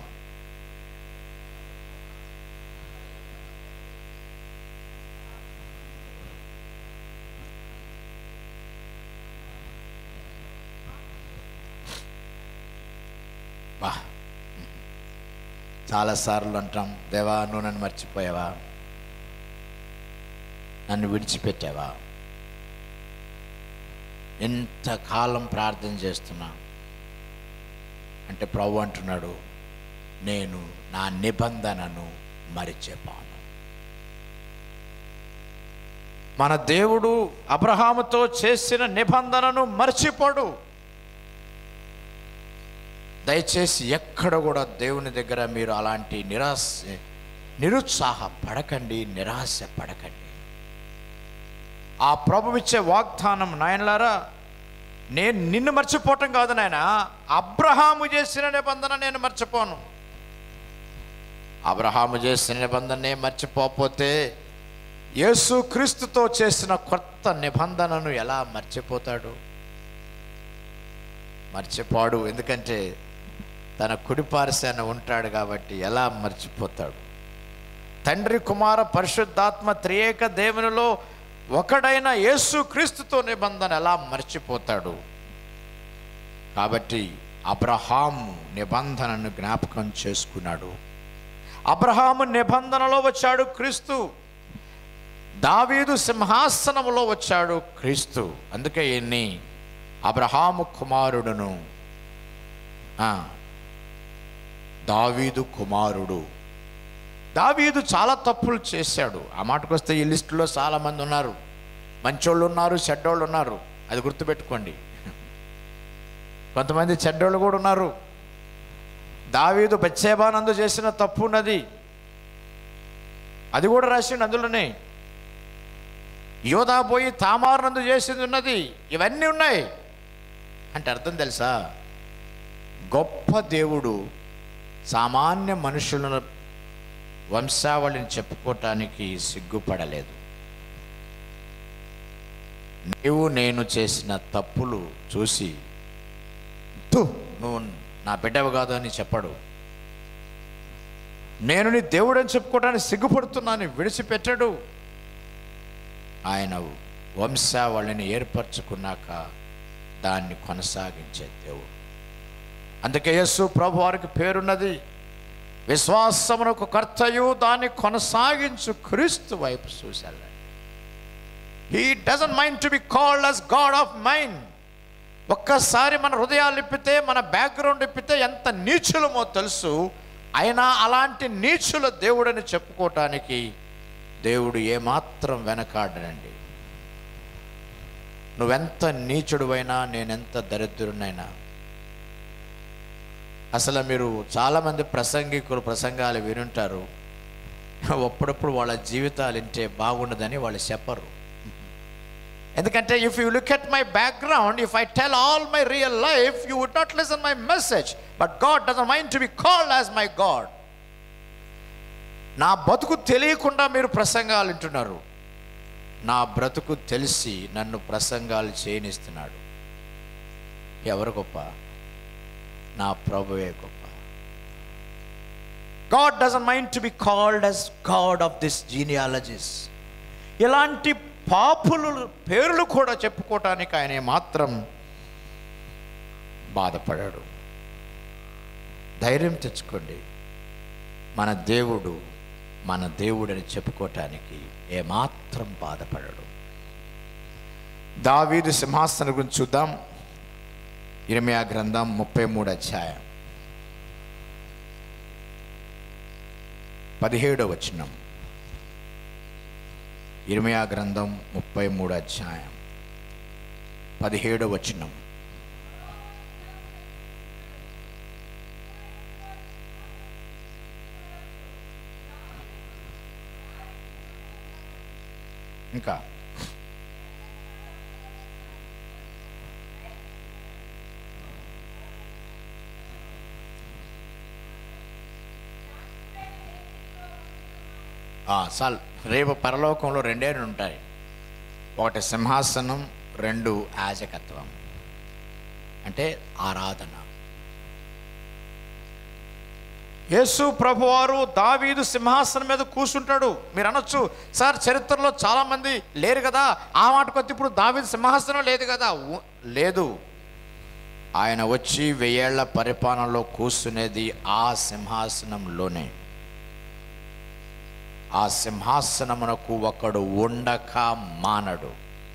బా చాలాసార్లు అంటాం దేవా నువ్వు నన్ను మర్చిపోయావా నన్ను విడిచిపెట్టావా ఎంతకాలం ప్రార్థన చేస్తున్నా అంటే ప్రభు అంటున్నాడు నేను నా నిబంధనను మరిచిపోను మన దేవుడు అబ్రహాముతో చేసిన నిబంధనను మర్చిపోడు దయచేసి ఎక్కడ కూడా దేవుని దగ్గర మీరు అలాంటి నిరాశ నిరుత్సాహ పడకండి నిరాశ పడకండి ఆ ప్రభువిచ్చే వాగ్దానం నాయనలారా నేను నిన్ను మర్చిపోవటం కాదు నాయన అబ్రహాము చేసిన నిబంధన నేను మర్చిపోను అబ్రహాము చేసిన నిబంధనే మర్చిపోకపోతే యేసు క్రీస్తుతో చేసిన కొత్త నిబంధనను ఎలా మర్చిపోతాడు మర్చిపోడు ఎందుకంటే తన కుడిపారసాన ఉంటాడు కాబట్టి ఎలా మర్చిపోతాడు తండ్రి కుమార పరిశుద్ధాత్మ త్రియేక దేవునిలో ఒకడైన యేసు క్రీస్తుతో నిబంధన ఎలా మర్చిపోతాడు కాబట్టి అబ్రహాము నిబంధనను జ్ఞాపకం చేసుకున్నాడు అబ్రహాము నిబంధనలో వచ్చాడు క్రీస్తు దావీదు సింహాసనములో వచ్చాడు క్రీస్తు అందుకే ఈయన్ని అబ్రహాము కుమారుడును ఆ, దావీదు కుమారుడు దావీదు చాలా తప్పులు చేశాడు ఆ మాటకు వస్తే ఈ లిస్టులో చాలామంది ఉన్నారు మంచోళ్ళు ఉన్నారు చెడ్డోళ్ళు ఉన్నారు అది గుర్తుపెట్టుకోండి కొంతమంది చెడ్డోళ్ళు కూడా ఉన్నారు దావీదు బచ్చేబానందు చేసిన తప్పు ఉన్నది అది కూడా రాసిండు అందులోనే యోధా పోయి తామారునందు చేసింది ఉన్నది ఇవన్నీ ఉన్నాయి అంటే అర్థం తెలుసా గొప్ప దేవుడు సామాన్య మనుషుల వంశావళిని చెప్పుకోవటానికి సిగ్గుపడలేదు నీవు నేను చేసిన తప్పులు చూసి "థు, నువ్వు నా బిడ్డవు కాదు అని చెప్పడు నేను నీ దేవుడని చెప్పుకోవడానికి సిగ్గుపడుతున్నాను విడిచిపెట్టాడు ఆయన వంశావళిని ఏర్పరచుకున్నాక దాన్ని కొనసాగించే దేవుడు అందుకే యేసు ప్రభు వారికి పేరున్నది విశ్వాసమునకు కర్తయు దాన్ని కొనసాగించు క్రీస్తు వైపు చూశాడు he doesn't mind to be called as God of mind ఒక్కసారి మన హృదయాలు ఇప్పితే మన బ్యాక్గ్రౌండ్ ఇప్పితే ఎంత నీచులమో తెలుసు అయినా అలాంటి నీచుల దేవుడని చెప్పుకోవటానికి దేవుడు ఏమాత్రం వెనకాడనండి నువ్వెంత నీచుడువైనా నేనెంత దరిద్రునైనా అసలు మీరు చాలామంది ప్రసంగికులు ప్రసంగాలు వినుంటారు అప్పుడప్పుడు వాళ్ళ జీవితాలు వింటే బాగుండదని వాళ్ళు చెప్పరు ఎందుకంటే if you look at my background if I tell all my real life you would not listen my message but God doesn't mind to be called as my God నా బతుకు తెలియకుండా మీరు ప్రసంగాలు వింటున్నారు నా బ్రతుకు తెలిసి నన్ను ప్రసంగాలు చేయనిస్తున్నాడు ఎవరు గొప్ప నా ప్రభువే గొప్ప God doesn't mind to be called as God of this genealogies ఇలాంటి పాపులు పేర్లు కూడా చెప్పుకోవటానికి ఆయన మాత్రం బాధపడాడు ధైర్యం తెచ్చుకోండి మన దేవుడు మన దేవుడని చెప్పుకోవటానికి ఏమాత్రం బాధపడడు దావీదు సింహాసనం గురించి చూద్దాం ఇరమియా గ్రంథం ముప్పై మూడు అధ్యాయం పదిహేడో వచనం ఇర్మియా గ్రంథం ముప్పై మూడు అధ్యాయం పదిహేడో వచనం ఇంకా ఆ, చాలు రేపు పరలోకంలో రెండే రెండు ఉంటాయి ఒకటి సింహాసనం రెండు యాజకత్వం అంటే ఆరాధన యేసు ప్రభువారు దావీదు సింహాసనం మీద కూర్చుంటాడు మీరు అనొచ్చు సార్ చరిత్రలో చాలామంది లేరు కదా ఆ మాట కొద్ది ఇప్పుడు దావీదు సింహాసనం లేదు కదా ఉ- లేదు ఆయన వచ్చి వెయ్యేళ్ల పరిపాలనలో కూర్చునేది ఆ సింహాసనంలోనే ఆ సింహాసనమునకు ఒకడు ఉండక మానడు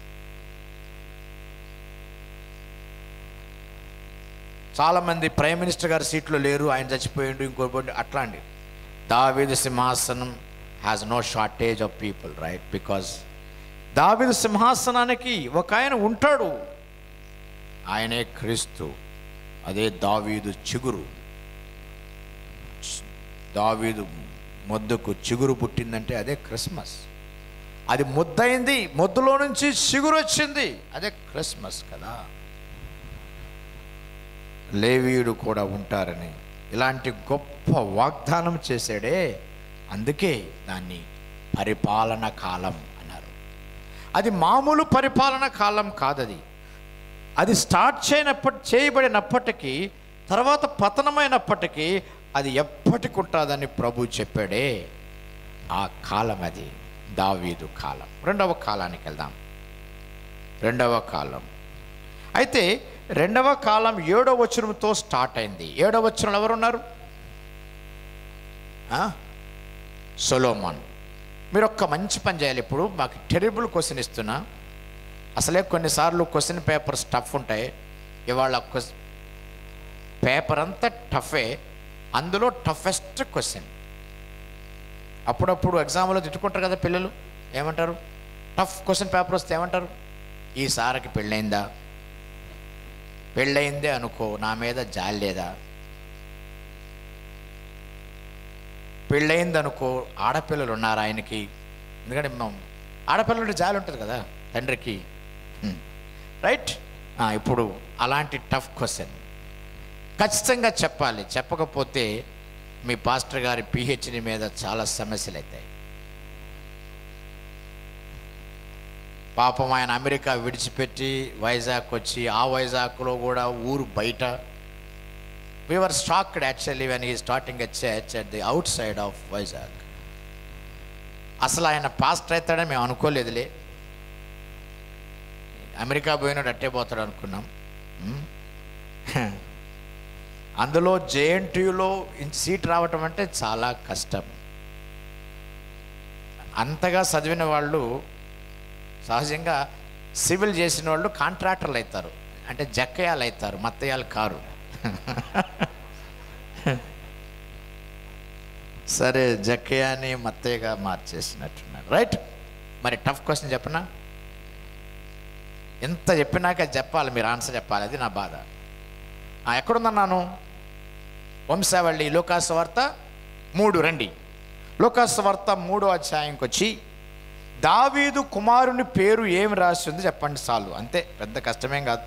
చాలామంది ప్రైమ్ మినిస్టర్ గారి సీట్లో లేరు ఆయన చచ్చిపోయిండు ఇంకో అట్లా అండి దావీదు సింహాసనం has no shortage of people right because దావీదు సింహాసనానికి ఒక ఆయన ఉంటాడు ఆయనే క్రీస్తు అదే దావీదు చిగురు దావీదు మొద్దుకు చిగురు పుట్టిందంటే అదే క్రిస్మస్ అది ముద్దయింది మొద్దులో నుంచి చిగురు వచ్చింది అదే క్రిస్మస్ కదా లేవీయుడు కూడా ఉంటారని ఇలాంటి గొప్ప వాగ్దానం చేశాడే అందుకే దాన్ని పరిపాలన కాలం అన్నారు అది మామూలు పరిపాలన కాలం కాదది అది స్టార్ట్ చేయనప్పటి చేయబడినప్పటికీ తర్వాత పతనమైనప్పటికీ అది ఎప్పటికి ఉంటుందని ప్రభు చెప్పాడే ఆ కాలం అది దావీదు కాలం రెండవ కాలానికి వెళ్దాం రెండవ కాలం అయితే రెండవ కాలం ఏడవ వచనంతో స్టార్ట్ అయింది ఏడవ వచనం ఎవరున్నారు ఆ? సొలోమన్ మీరు ఒక్క మంచి పని చేయాలి ఇప్పుడు మాకు టెరిబుల్ క్వశ్చన్ ఇస్తున్నా అసలే కొన్నిసార్లు క్వశ్చన్ పేపర్స్ టఫ్ ఉంటాయి ఇవాళ క్వశ్చన్ పేపర్ అంతా టఫే అందులో టఫెస్ట్ క్వశ్చన్ అప్పుడప్పుడు ఎగ్జామ్లో తిట్టుకుంటారు కదా పిల్లలు ఏమంటారు టఫ్ క్వశ్చన్ పేపర్ వస్తే ఏమంటారు ఈసారికి పెళ్ళైందా పెళ్ళయిందే అనుకో నా మీద జాలి లేదా పెళ్ళయింది అనుకో ఆడపిల్లలు ఉన్నారు ఆయనకి ఎందుకంటే మనం ఆడపిల్లలు జాలి ఉంటుంది కదా తండ్రికి హ్మ్. రైట్ ఆ, ఇప్పుడు అలాంటి టఫ్ క్వశ్చన్ ఖచ్చితంగా చెప్పాలి చెప్పకపోతే మీ పాస్టర్ గారి పిహెచ్డి మీద చాలా సమస్యలు అవుతాయి పాపం ఆయన అమెరికా విడిచిపెట్టి వైజాగ్ వచ్చి ఆ వైజాగ్లో కూడా ఊరు బయట we're shocked actually when he starting a church at the outside of Vizag అసలు ఆయన పాస్టర్ అవుతాడని మేము అనుకోలేదులే అమెరికా పోయినాడు అట్టే పోతాడు అనుకున్నాం ఉమ్. అందులో జేఎన్టీయులో సీట్ రావటం అంటే చాలా కష్టం అంతగా చదివిన వాళ్ళు సహజంగా సివిల్ చేసిన వాళ్ళు కాంట్రాక్టర్లు అవుతారు అంటే జక్కయాలు అవుతారు మత్తయాలు కారు సరే జక్కయాని మత్తయ్యగా మార్చేసినట్టున్నారు రైట్ మరి టఫ్ క్వశ్చన్ చెప్పనా ఎంత చెప్పినాక చెప్పాలి మీరు ఆన్సర్ చెప్పాలి అది నా బాధ ఆ, ఎక్కడున్నాను వంశావళి లోకాసు వార్త మూడు రండి లోకాసు వార్త మూడో అధ్యాయంకి వచ్చి దావీదు కుమారుని పేరు ఏమి రాసింది చెప్పండి చాలు అంతే పెద్ద కష్టమేం కాదు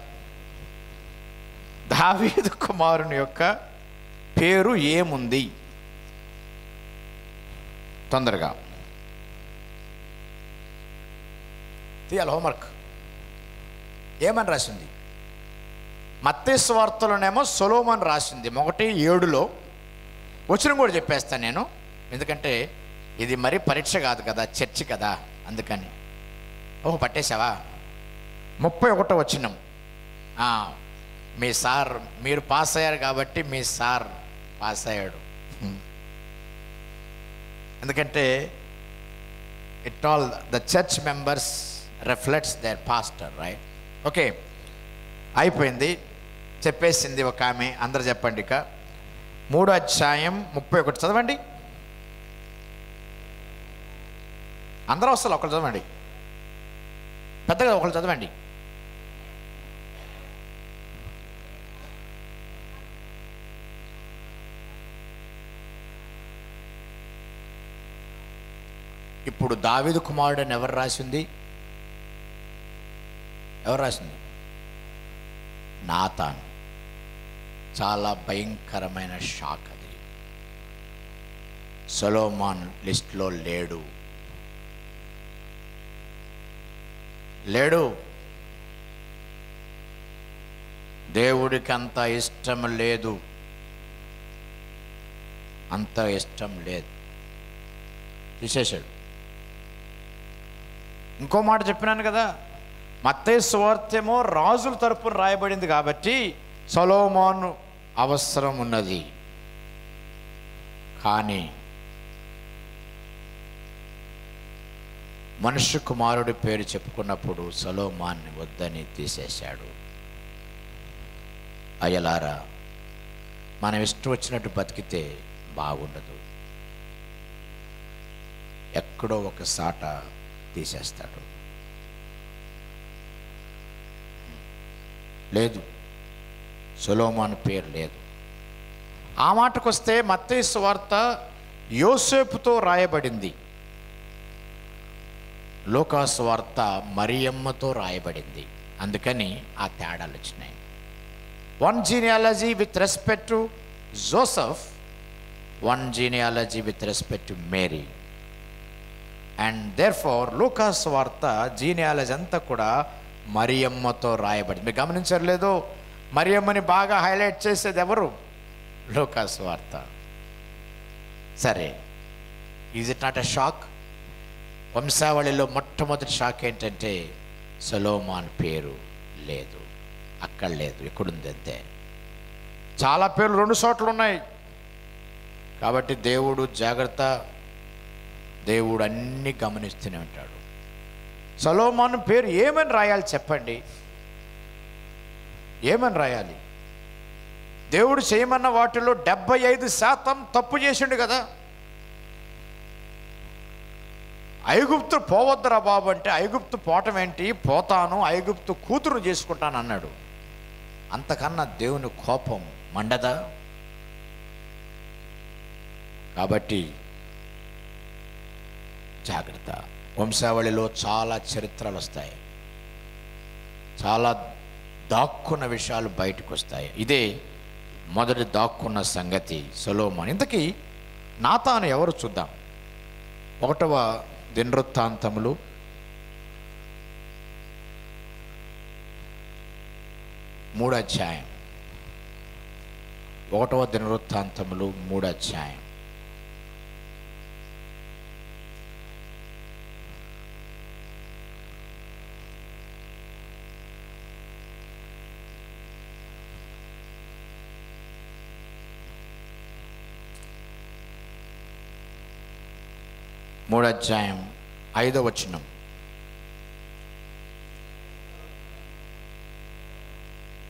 దావీదు కుమారుని యొక్క పేరు ఏముంది తొందరగా తీయాలి హోంవర్క్ ఏమని రాసింది మత్తేసు వార్తలోనేమో సొలోమన్ రాసింది ఒకటి ఏడులో వచ్చిన కూడా చెప్పేస్తాను నేను ఎందుకంటే ఇది మరి పరీక్ష కాదు కదా చర్చ కదా అందుకని ఓహో పట్టేశావా ముప్పై ఒకటో వచ్చినాం ఆ, మీ సార్ మీరు పాస్ అయ్యారు కాబట్టి మీ సార్ పాస్ అయ్యాడు హ్మ్. ఎందుకంటే it all the church members reflects their pastor right okay అయిపోయింది చెప్పేసింది ఒక ఆమె అందరు చెప్పండి ఇక మూడో అధ్యాయం ముప్పై ఒకటి చదవండి అందరూ వస్తారు ఒకళ్ళు చదవండి పెద్దగా ఒకళ్ళు చదవండి ఇప్పుడు దావిదు కుమారుడు అని ఎవరు రాసింది ఎవరు రాసింది నాతాన్ చాలా భయంకరమైన షాక్ అది సొలోమాన్ లిస్ట్లో లేడు లేడు దేవుడికి అంత ఇష్టం లేదు అంత ఇష్టం లేదు తీసేశాడు ఇంకో మాట చెప్పినాను కదా మత్తయి సువార్తేమో రాజుల తరపున రాయబడింది కాబట్టి సొలోమోను అవసరం ఉన్నది కానీ మనుష్య కుమారుడి పేరు చెప్పుకున్నప్పుడు సొలోమాన్ని వద్దని తీసేశాడు అయ్యలారా మనం ఇష్టం వచ్చినట్టు బతికితే బాగుండదు ఎక్కడో ఒక సాట తీసేస్తాడు లేదు సొలోమాన్ పేరు లేదు ఆ మాటకొస్తే మత్తయి వార్త యోసేపుతో రాయబడింది లోకాసు వార్త మరియమ్మతో రాయబడింది అందుకని ఆ తేడాలు వచ్చినాయి one genealogy with respect to Joseph one genealogy with respect to Mary and therefore Luke's వార్త జీనియాలజీ అంతా కూడా మరియమ్మతో రాయబడింది మీరు గమనించారు లేదో మరియమ్మని బాగా హైలైట్ చేసేది ఎవరు లూకాస్ వార్త సరే is it not a shock వంశావళిలో మొట్టమొదటి షాక్ ఏంటంటే సలోమాన్ పేరు లేదు అక్కడ లేదు ఇక్కడుంది అంతే చాలా పేర్లు రెండు చోట్ల ఉన్నాయి కాబట్టి దేవుడు జాగ్రత్త దేవుడు అన్ని గమనిస్తూనే ఉంటాడు సలోమాను పేరు ఏమని రాయాలి చెప్పండి ఏమని రాయాలి దేవుడు చేయమన్న వాటిలో డెబ్బై ఐదు శాతం తప్పు చేసిండు కదా ఐగుప్తు పోవద్దురా బాబు అంటే ఐగుప్తు పోవటం ఏంటి పోతాను ఐగుప్తు కూతురు చేసుకుంటాను అన్నాడు అంతకన్నా దేవుని కోపం మండదా కాబట్టి జాగ్రత్త వంశావళిలో చాలా చరిత్రలు వస్తాయి చాలా దాక్కున్న విషయాలు బయటకు వస్తాయి ఇదే మొదటి దాక్కున్న సంగతి సొలోమన్ ఇంతకీ నాతాను ఎవరు చూద్దాం ఒకటవ దినవృత్తాంతములు మూడు అధ్యాయం ఒకటవ దినవృత్తాంతములు మూడు అధ్యాయం మూడు అధ్యాయం ఐదవ వచనం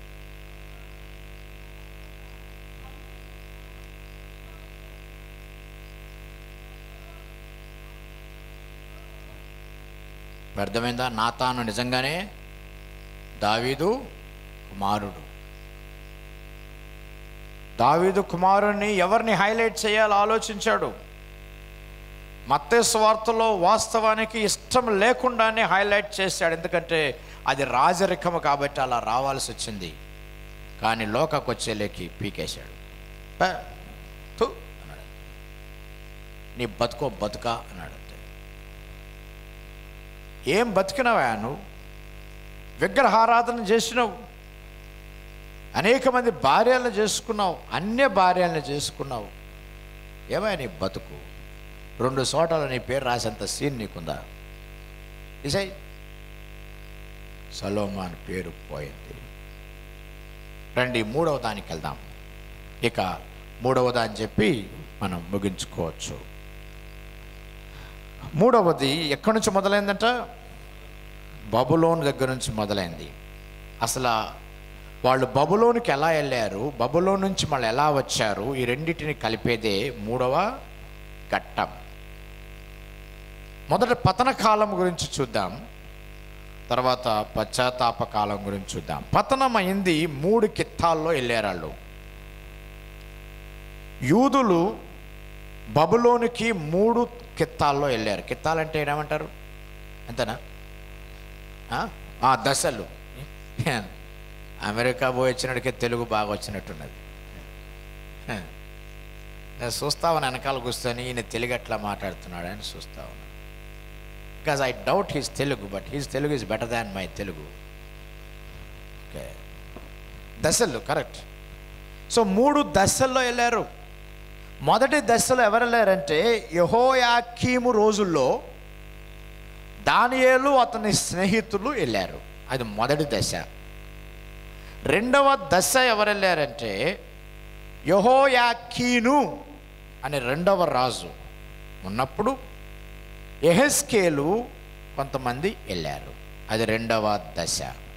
ఇప్పుడు అర్థమైందా నాతాను నిజంగానే దావీదు కుమారుడు దావీదు కుమారుణ్ణి ఎవరిని హైలైట్ చేయాలో ఆలోచించాడు మత్తేసు వార్తలో వాస్తవానికి ఇష్టం లేకుండానే హైలైట్ చేశాడు ఎందుకంటే అది రాజరికము కాబట్టి అలా రావాల్సి వచ్చింది కానీ లోకకు వచ్చేలేకి పీకేశాడు "పే, థు" అన్నాడు నీ బతుకో బతుక అన్నాడు అంతే ఏం బతికినవా నువ్వు విగ్రహారాధన చేసినావు అనేక మంది భార్యలను చేసుకున్నావు అన్య భార్యలను చేసుకున్నావు ఏమయ్యా నీ బతుకు రెండు చోటల నీ పేరు రాసేంత సీన్ నీకుందా ఇసై సలోమాన్ పేరు పోయింది రండి మూడవ దానికి వెళ్దాం ఇక మూడవ దాని చెప్పి మనం ముగించుకోవచ్చు మూడవది ఎక్కడి నుంచి మొదలైందంట బబులోన్ దగ్గర నుంచి మొదలైంది అసలు వాళ్ళు బబులోనికి ఎలా వెళ్ళారు బబులోన్ నుంచి మళ్ళీ ఎలా వచ్చారు ఈ రెండింటిని కలిపేదే మూడవ ఘట్టం మొదట పతన కాలం గురించి చూద్దాం తర్వాత పశ్చాత్తాప కాలం గురించి చూద్దాం పతనం అయింది మూడు కిత్తాల్లో వెళ్ళారు వాళ్ళు యూదులు బబులోనికి మూడు కిత్తాల్లో వెళ్ళారు కిత్తాలంటే ఏమంటారు అంతేనా ఆ? ఆ, దశలు అమెరికా పోయి వచ్చినడికే తెలుగు బాగా వచ్చినట్టున్నది హ. నేను చూస్తా ఉన్నా వెనకాల కూర్చొని ఈయన తెలుగు ఎట్లా మాట్లాడుతున్నాడు అని చూస్తా ఉన్నా because I doubt his Telugu but his Telugu is better than my Telugu okay దశలు కరెక్ట్ సో మూడు దశల్లో వెళ్ళారు మొదటి దశలో ఎవరు వెళ్ళారంటే యహోయాకీము రోజుల్లో దానియేలు అతని స్నేహితులు వెళ్ళారు అది మొదటి దశ రెండవ దశ ఎవరు వెళ్ళారంటే యహోయాకీను అనే రెండవ రాజు ఉన్నప్పుడు ఎహెస్కేలు కొంతమంది వెళ్ళారు అది రెండవ దశ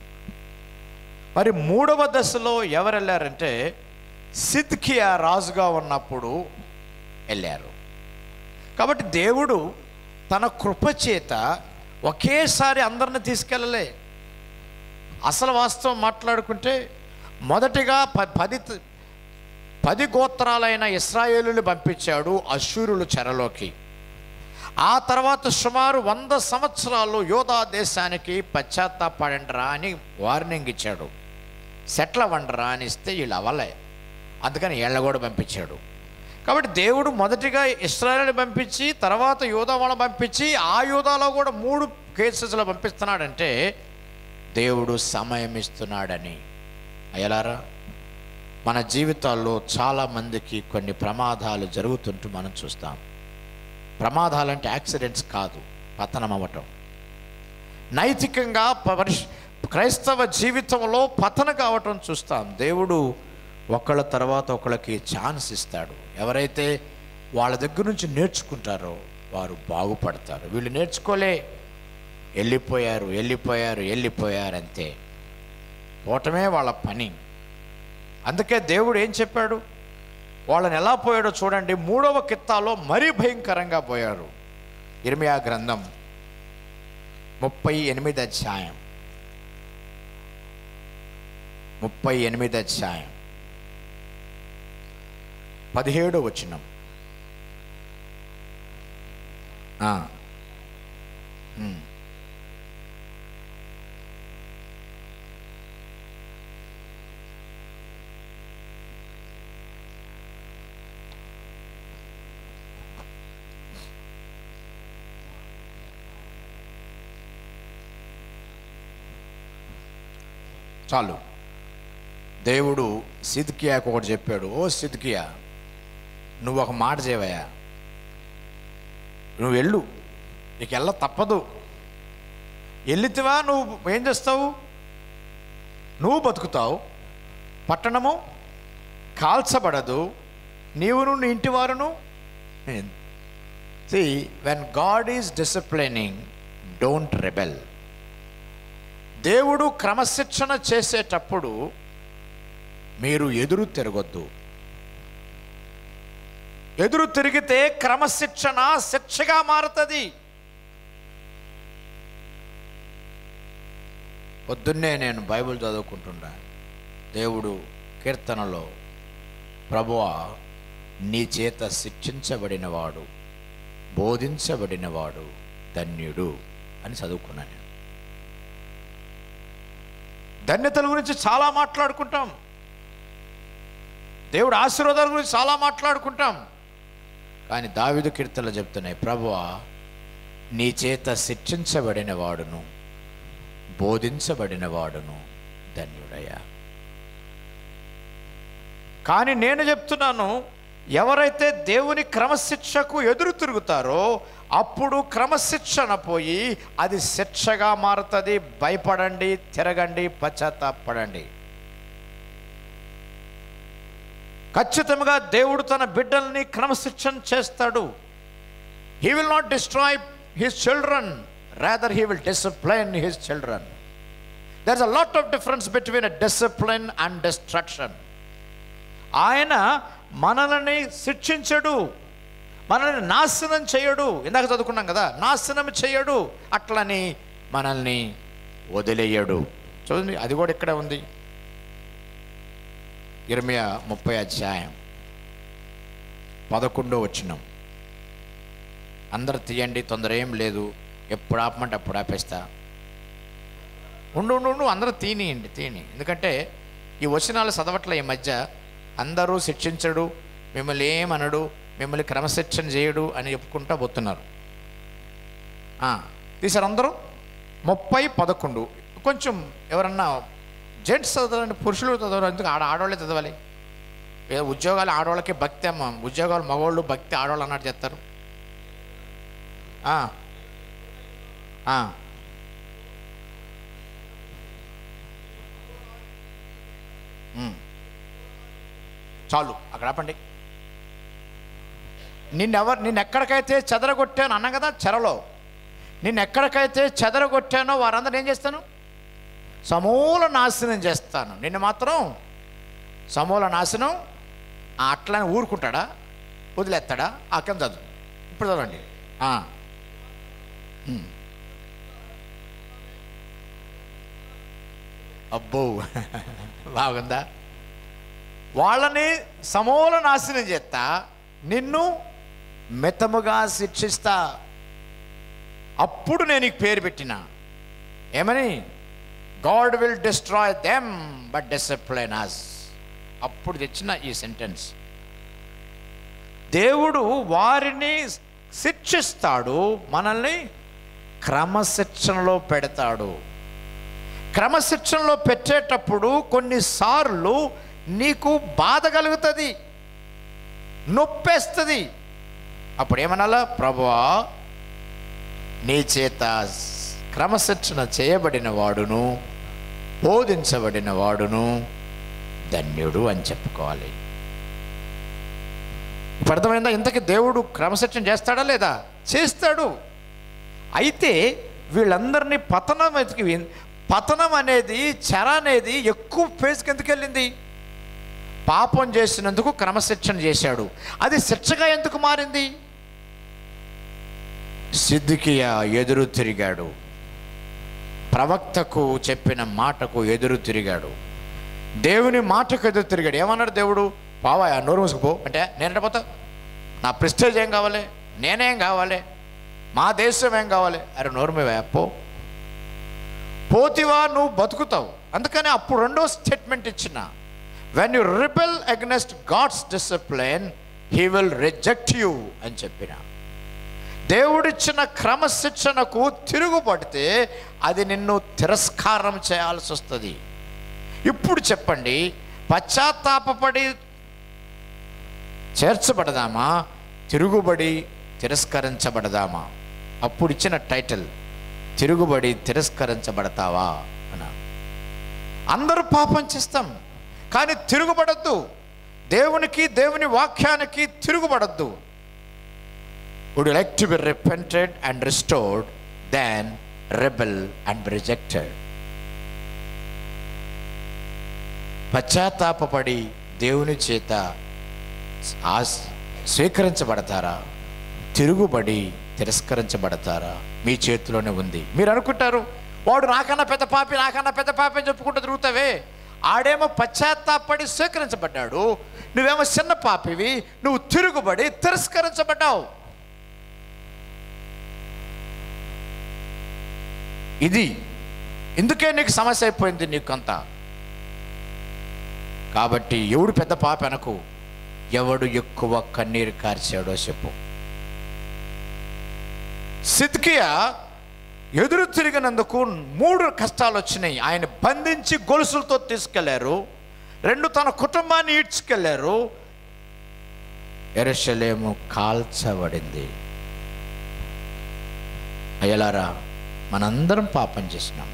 మరి మూడవ దశలో ఎవరు వెళ్ళారంటే సిద్కియా రాజుగా ఉన్నప్పుడు వెళ్ళారు కాబట్టి దేవుడు తన కృపచేత ఒకేసారి అందరిని తీసుకెళ్ళలే అసలు వాస్తవం మాట్లాడుకుంటే మొదటిగా ప- పది త- పది గోత్రాలైన ఇస్రాయేలులు పంపించాడు అశూరులు చెరలోకి ఆ తర్వాత సుమారు వంద సంవత్సరాలు యోధా దేశానికి పశ్చాత్తాపడండిరా అని వార్నింగ్ ఇచ్చాడు సెట్ల వండరా అని ఇస్తే వీళ్ళు అవ్వలే అందుకని వీళ్ళ కూడా పంపించాడు కాబట్టి దేవుడు మొదటిగా ఇస్రాయల్ పంపించి తర్వాత యోధా వాళ్ళని పంపించి ఆ యోధాలో కూడా మూడు కేసెస్లో పంపిస్తున్నాడంటే దేవుడు సమయం ఇస్తున్నాడని అయ్యలారా మన జీవితాల్లో చాలామందికి కొన్ని ప్రమాదాలు జరుగుతుంటూ మనం చూస్తాం ప్రమాదాలంటే యాక్సిడెంట్స్ కాదు పతనం అవ్వటం నైతికంగా పరిశ్- క్రైస్తవ జీవితంలో పతన కావటం చూస్తాం దేవుడు ఒకళ్ళ తర్వాత ఒకళ్ళకి ఛాన్స్ ఇస్తాడు ఎవరైతే వాళ్ళ దగ్గర నుంచి నేర్చుకుంటారో వారు బాగుపడతారు వీళ్ళు నేర్చుకోలే వెళ్ళిపోయారు వెళ్ళిపోయారు వెళ్ళిపోయారు అంతే పోవటమే వాళ్ళ పని అందుకే దేవుడు ఏం చెప్పాడు వాళ్ళని ఎలా పోయాడో చూడండి మూడవ కిత్తాలో మరీ భయంకరంగా పోయారు ఇర్మియా గ్రంథం ముప్పై ఎనిమిది అధ్యాయం ముప్పై ఎనిమిది అధ్యాయం పదిహేడు వచనం ఆ. ఉమ్. చాలు దేవుడు సిద్కియాకు ఒకటి చెప్పాడు ఓ సిద్కియా నువ్వు ఒక మాట చేయవయ్యా నువ్వు వెళ్ళు నీకు వెళ్ళ తప్పదు వెళ్ళితివా నువ్వు ఏం చేస్తావు నువ్వు బతుకుతావు పట్టణము కాల్చబడదు నీవును నీ ఇంటి వారును see when God is disciplining don't rebel దేవుడు క్రమశిక్షణ చేసేటప్పుడు మీరు ఎదురు తిరగొద్దు ఎదురు తిరిగితే క్రమశిక్షణ శిక్షగా మారుతుంది పొద్దున్నే నేను బైబిల్ చదువుకుంటున్నా దేవుడు కీర్తనలో ప్రభువా నీ చేత శిక్షించబడినవాడు బోధించబడినవాడు ధన్యుడు అని చదువుకున్నాను నేను ధన్యతల గురించి చాలా మాట్లాడుకుంటాం దేవుడు ఆశీర్వాదాల గురించి చాలా మాట్లాడుకుంటాం కానీ దావిదు కీర్తనలు చెప్తున్నాయి ప్రభువా నీ చేత శిక్షించబడిన వాడును బోధించబడిన వాడును ధన్యుడయ్యా కానీ నేను చెప్తున్నాను ఎవరైతే దేవుని క్రమశిక్షకు ఎదురు తిరుగుతారో అప్పుడు క్రమశిక్షణ పోయి అది శిక్షగా మారుతుంది భయపడండి తిరగండి పశ్చాత్తాపడండి ఖచ్చితంగా దేవుడు తన బిడ్డల్ని క్రమశిక్షణ చేస్తాడు he will not destroy his children rather he will discipline his children there is a lot of difference between discipline and destruction ఆయన మనల్ని శిక్షించడు మనల్ని నాశనం చేయడు ఇందాక చదువుకున్నాం కదా నాశనం చేయడు అట్లని మనల్ని వదిలేయడు చూడండి అది కూడా ఇక్కడే ఉంది ఇరవై ముప్పై అధ్యాయం పదకొండో వచ్చినాం అందరు తీయండి తొందర ఏం లేదు ఎప్పుడు ఆపమంటే అప్పుడు ఆపేస్తా ఉండు ఉండు ఉండు అందరూ తీనియండి తీని ఎందుకంటే ఈ వచనాలు చదవట్ల ఈ మధ్య అందరూ శిక్షించడు మిమ్మల్ని ఏమనడు మిమ్మల్ని క్రమశిక్షణ చేయడు అని చెప్పుకుంటా పోతున్నారు ఆ, తీశారు అందరూ ముప్పై పదకొండు కొంచెం ఎవరన్నా జెంట్స్ చదవాలంటే పురుషులు చదవరు ఎందుకు ఆడ ఆడవాళ్ళే చదవాలి ఏ ఉద్యోగాలు ఆడవాళ్ళకి భక్తి అమ్మ ఉద్యోగాలు మగవాళ్ళు భక్తి ఆడవాళ్ళు అన్నట్టు చేస్తారు ఆ. ఆ. ఉమ్. చాలు అక్కడ ఆపండి నిన్నెవరు నిన్నెక్కడికైతే చెదరగొట్టాను అన్నా కదా చెరలో నిన్నెక్కడికైతే చెదరగొట్టానో వారందరూ ఏం చేస్తాను సమూల నాశనం చేస్తాను నిన్ను మాత్రం సమూల నాశనం ఆ అట్లని ఊరుకుంటాడా వదిలేస్తాడా ఆ కింద చదువు ఇప్పుడు చదవండి ఆ. ఉమ్. అబ్బో బాగుందా వాళ్ళని సమూల నాశనం చేస్తా నిన్ను మితముగా శిక్షిస్తా అప్పుడు నేను నీకు పేరు పెట్టిన ఏమని God will destroy them but discipline us అప్పుడు తెచ్చిన ఈ సెంటెన్స్ దేవుడు వారిని శిక్షిస్తాడు మనల్ని క్రమశిక్షణలో పెడతాడు క్రమశిక్షణలో పెట్టేటప్పుడు కొన్నిసార్లు నీకు బాధ కలుగుతుంది నొప్పేస్తుంది అప్పుడు ఏమనాలా ప్రభువా నీ చేత క్రమశిక్షణ చేయబడిన వాడును బోధించబడిన వాడును ధన్యుడు అని చెప్పుకోవాలి ఇప్పుడు అర్థమైందా ఇంతకీ దేవుడు క్రమశిక్షణ చేస్తాడా లేదా చేస్తాడు అయితే వీళ్ళందరినీ పతనం వెతికి పతనం అనేది చెర అనేది ఎక్కువ ఫేజ్కి ఎందుకు వెళ్ళింది పాపం చేసినందుకు క్రమశిక్షణ చేశాడు అది శిక్షగా ఎందుకు మారింది సిద్ధికియ ఎదురు తిరిగాడు ప్రవక్తకు చెప్పిన మాటకు ఎదురు తిరిగాడు దేవుని మాటకు ఎదురు తిరిగాడు ఏమన్నాడు దేవుడు పావా నోరు మూసుకుపో అంటే నేను పోతా నా ప్రెస్టేజ్ ఏం కావాలి నేనేం కావాలి మా దేశం ఏం కావాలి అరే నోరు మీద పో పోతివా నువ్వు బతుకుతావు అందుకని అప్పుడు రెండో స్టేట్మెంట్ ఇచ్చిన when you rebel against God's discipline he will reject you అని చెప్పిన దేవుడిచ్చిన క్రమశిక్షణకు తిరుగుబడితే అది నిన్ను తిరస్కారం చేయాల్సి వస్తుంది ఇప్పుడు చెప్పండి పశ్చాత్తాపపడి చేర్చబడదామా తిరుగుబడి తిరస్కరించబడదామా అప్పుడు ఇచ్చిన టైటిల్ తిరుగుబడి తిరస్కరించబడతావా అన్న అందరూ పాపం చేస్తాం కానీ తిరుగుబడద్దు దేవునికి దేవుని వాక్యానికి తిరుగుబడద్దు would like to be repented and restored than rebel and rejected పశ్చాత్తాపపడి దేవుని చేత ఆస్ స్వీకరించబడతారా తిరుగుబడి తిరస్కరించబడతారా మీ చేతిలోనే ఉంది మీరు అనుకుంటారు వాడు నాకన్నా పెద్ద పాపి నాకన్నా పెద్ద పాపి అని చెప్పుకుంటూ తిరుగుతావే ఆడేమో పశ్చాత్తాపడి స్వీకరించబడ్డాడు నువ్వేమో చిన్న పాపివి నువ్వు తిరుగుబడి తిరస్కరించబడ్డావు ఇది ఇందుకే నీకు సమస్య అయిపోయింది నీకంతా కాబట్టి ఎవడు పెద్ద పాప అనకు ఎవడు ఎక్కువ కన్నీరు కార్చాడో చెప్పు సిద్కియా ఎదురు తిరిగినందుకు మూడు కష్టాలు వచ్చినాయి ఆయన బంధించి గొలుసులతో తీసుకెళ్లారు రెండు తన కుటుంబాన్ని ఈడ్చుకెళ్లారు ఎరషలేము కాల్చబడింది అయ్యలారా మనందరం పాపం చేసినాం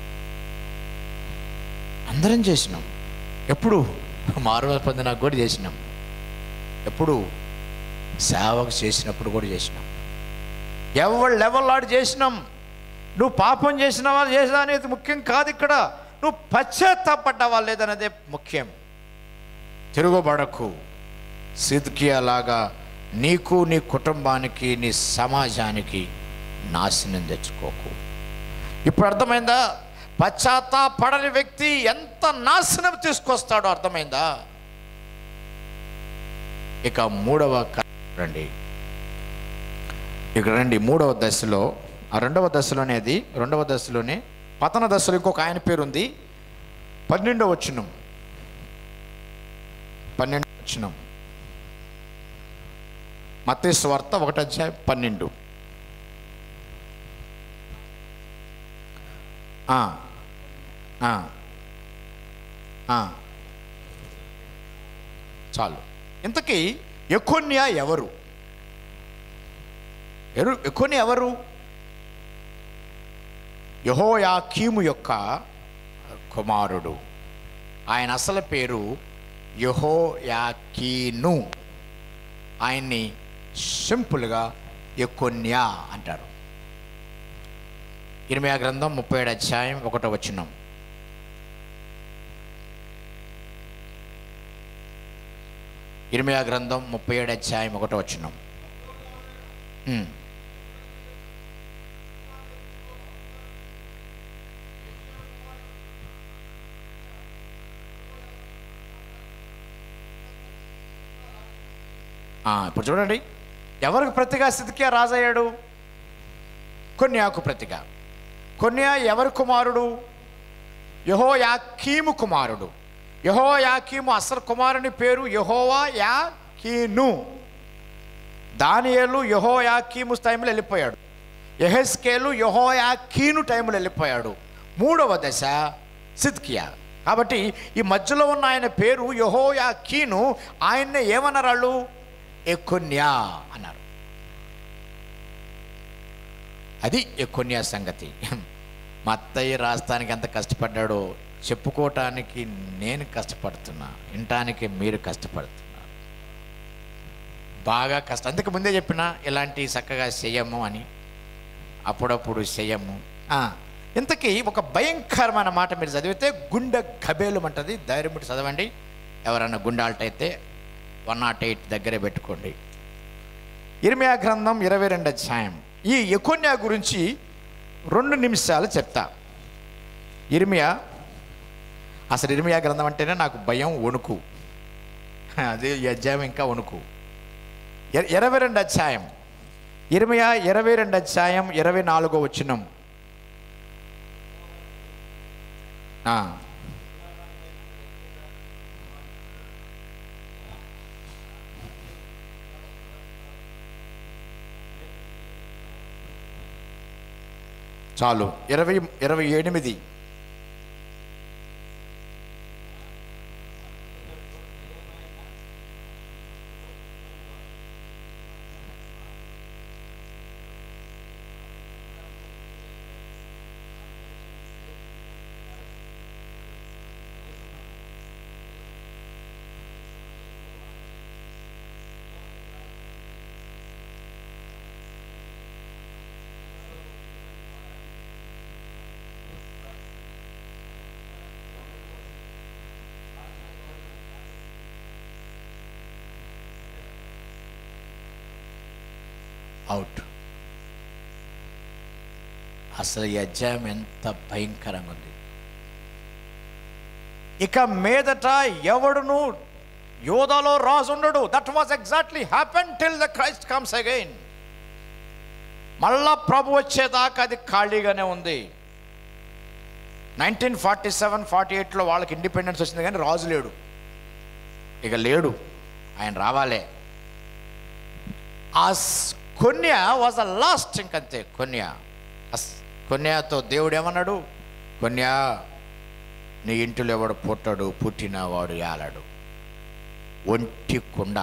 అందరం చేసినాం ఎప్పుడు మారు పొందిన కూడా చేసినాం ఎప్పుడు సేవకు చేసినప్పుడు కూడా చేసినాం ఎవరు లెవెల్ చేసినాం నువ్వు పాపం చేసినావా చేసినా అనేది ముఖ్యం కాదు ఇక్కడ నువ్వు పశ్చాత్తాపడ్డావా లేదనేదే ముఖ్యం తిరుగుబడకు సిద్కియాలాగా నీకు నీ కుటుంబానికి నీ సమాజానికి నాశనం తెచ్చుకోకు ఇప్పుడు అర్థమైందా పశ్చాత్తాపడని వ్యక్తి ఎంత నాశనం తీసుకొస్తాడో అర్థమైందా ఇక మూడవ క- రండి ఇక్కడ రండి మూడవ దశలో ఆ రెండవ దశలోనే అది రెండవ దశలోనే పతన దశలో ఇంకొక ఆయన పేరు ఉంది పన్నెండవ వచ్చినం పన్నెండు వచ్చినం మత్తయి వార్త ఒకటి అధ్యాయం పన్నెండు ఆ, ఆ, ఆ. చాలు ఇంతకీ ఎకొన్యా ఎవరు ఎరు ఎకొని ఎవరు యహోయాకీము యొక్క కుమారుడు ఆయన అసలు పేరు యహోయాకీను ఆయన్ని సింపుల్గా ఎకొన్యా అంటారు ఇరిమియా గ్రంథం ముప్పై ఏడు అధ్యాయం ఒకటో వచ్చినం ఇరిమియా గ్రంథం ముప్పై ఏడు అధ్యాయం ఒకటో వచ్చినం ఉమ్. ఆ, ఇప్పుడు చూడండి ఎవరికి ప్రతిగా స్థితికే రాజయ్యాడు కొన్యాకు ప్రతిగా కొన్యా ఎవరి కుమారుడు యహో యాకీము కుమారుడు యహో యాకీము అసలు కుమారుని పేరు యహోవా యాకీను దానియేలు యహో యాకీము టైంలో వెళ్ళిపోయాడు యహెస్కేలు యహో యాకీను టైంలో వెళ్ళిపోయాడు మూడవ దశ సిద్కియా కాబట్టి ఈ మధ్యలో ఉన్న ఆయన పేరు యహో యాకీను ఆయన్నే ఏమన్నారు వాళ్ళు ఎకొన్యా అన్నారు అది ఎకొన్యా సంగతి మా అత్తయ్య రాస్తానికి ఎంత కష్టపడ్డాడో చెప్పుకోవటానికి నేను కష్టపడుతున్నా వినటానికి మీరు కష్టపడుతున్నారు బాగా కష్టం అందుకు ముందే చెప్పిన ఇలాంటి చక్కగా చెయ్యము అని అప్పుడప్పుడు చెయ్యము ఆ, ఇంతకీ ఒక భయంకరమైన మాట మీరు చదివితే గుండె గబేలుమంటది ధైర్యం పెట్టి చదవండి ఎవరన్నా గుండె ఆల్ట్ అయితే వన్ నాట్ ఎయిట్ దగ్గరే పెట్టుకోండి ఇర్మియా గ్రంథం ఇరవై రెండు అధ్యాయం ఈ ఎకోన్యా గురించి రెండు నిమిషాలు చెప్తా ఇర్మియా అసలు ఇర్మియా గ్రంథం అంటేనే నాకు భయం వణుకు అదే ఈ అధ్యాయం ఇంకా వణుకు ఇర- ఇరవై రెండు అధ్యాయం ఇర్మియా ఇరవై రెండు అధ్యాయం ఇరవై నాలుగో వచ్చినం ఆ. చాలు ఇరవై ఇరవై ఎనిమిది అవుట్ అసలు ఈ అధ్యాయం ఎంత భయంకరంగా ఉంది ఇక మీదట ఎవడును యోధాలో రాజు ఉండడు that was exactly happen till the Christ comes again మళ్ళా ప్రభు వచ్చేదాకా అది ఖాళీగానే ఉంది నైన్టీన్ ఫార్టీ సెవెన్ ఫార్టీ ఎయిట్లో వాళ్ళకి ఇండిపెండెన్స్ వచ్చింది కానీ రాజు లేడు ఇక లేడు ఆయన రావాలే ఆ స్- కొన్య వాజ్ ద లాస్ట్ ఇంకంతే కొన్య అస్- కొన్యాతో దేవుడు ఏమన్నాడు కొన్యా నీ ఇంటిలో ఎవడు పుట్టడు పుట్టినవాడు ఏలాడు ఒంటి కుండ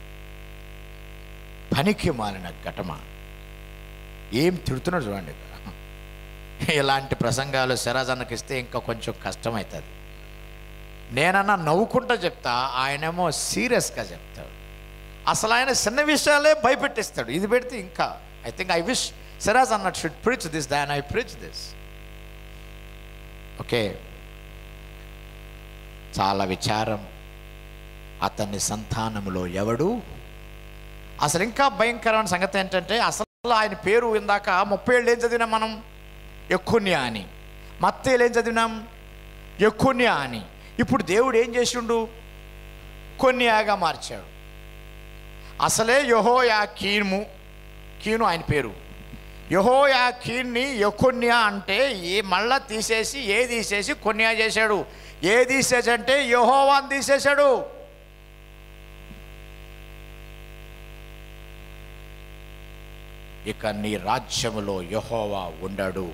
పనికి మాలిన ఘటమ ఏం తిడుతున్నాడు చూడండి ఇలాంటి ప్రసంగాలు శరాజన్నకి ఇస్తే ఇంకా కొంచెం కష్టమవుతుంది నేనన్నా నవ్వుకుంటా చెప్తా ఆయనేమో సీరియస్గా చెప్తాడు అసలు ఆయన చిన్న విషయాలే భయపెట్టిస్తాడు ఇది పెడితే ఇంకా I think I wish Siraj అన్నట్ should preach this than I preach this okay చాలా విచారం అతని సంతానములో ఎవడు అసలు ఇంకా భయంకరమైన సంగతి ఏంటంటే అసలు ఆయన పేరు ఇందాక ముప్పై ఏళ్ళు ఏం చదివినాం మనం ఎక్కున్యా అని మత్తేలు ఏం చదివినాం ఎక్కున్యా అని ఇప్పుడు దేవుడు ఏం చేసిండు కొన్యాగా మార్చాడు అసలే యహోయా కీను కీను ఆయన పేరు యహోయా కీన్ని యకొన్యా అంటే ఏ మళ్ళా తీసేసి ఏ తీసేసి కొన్యా చేశాడు ఏ తీసేసి అంటే యహోవాన్ తీసేశాడు ఇక నీ రాజ్యములో యహోవా ఉండడు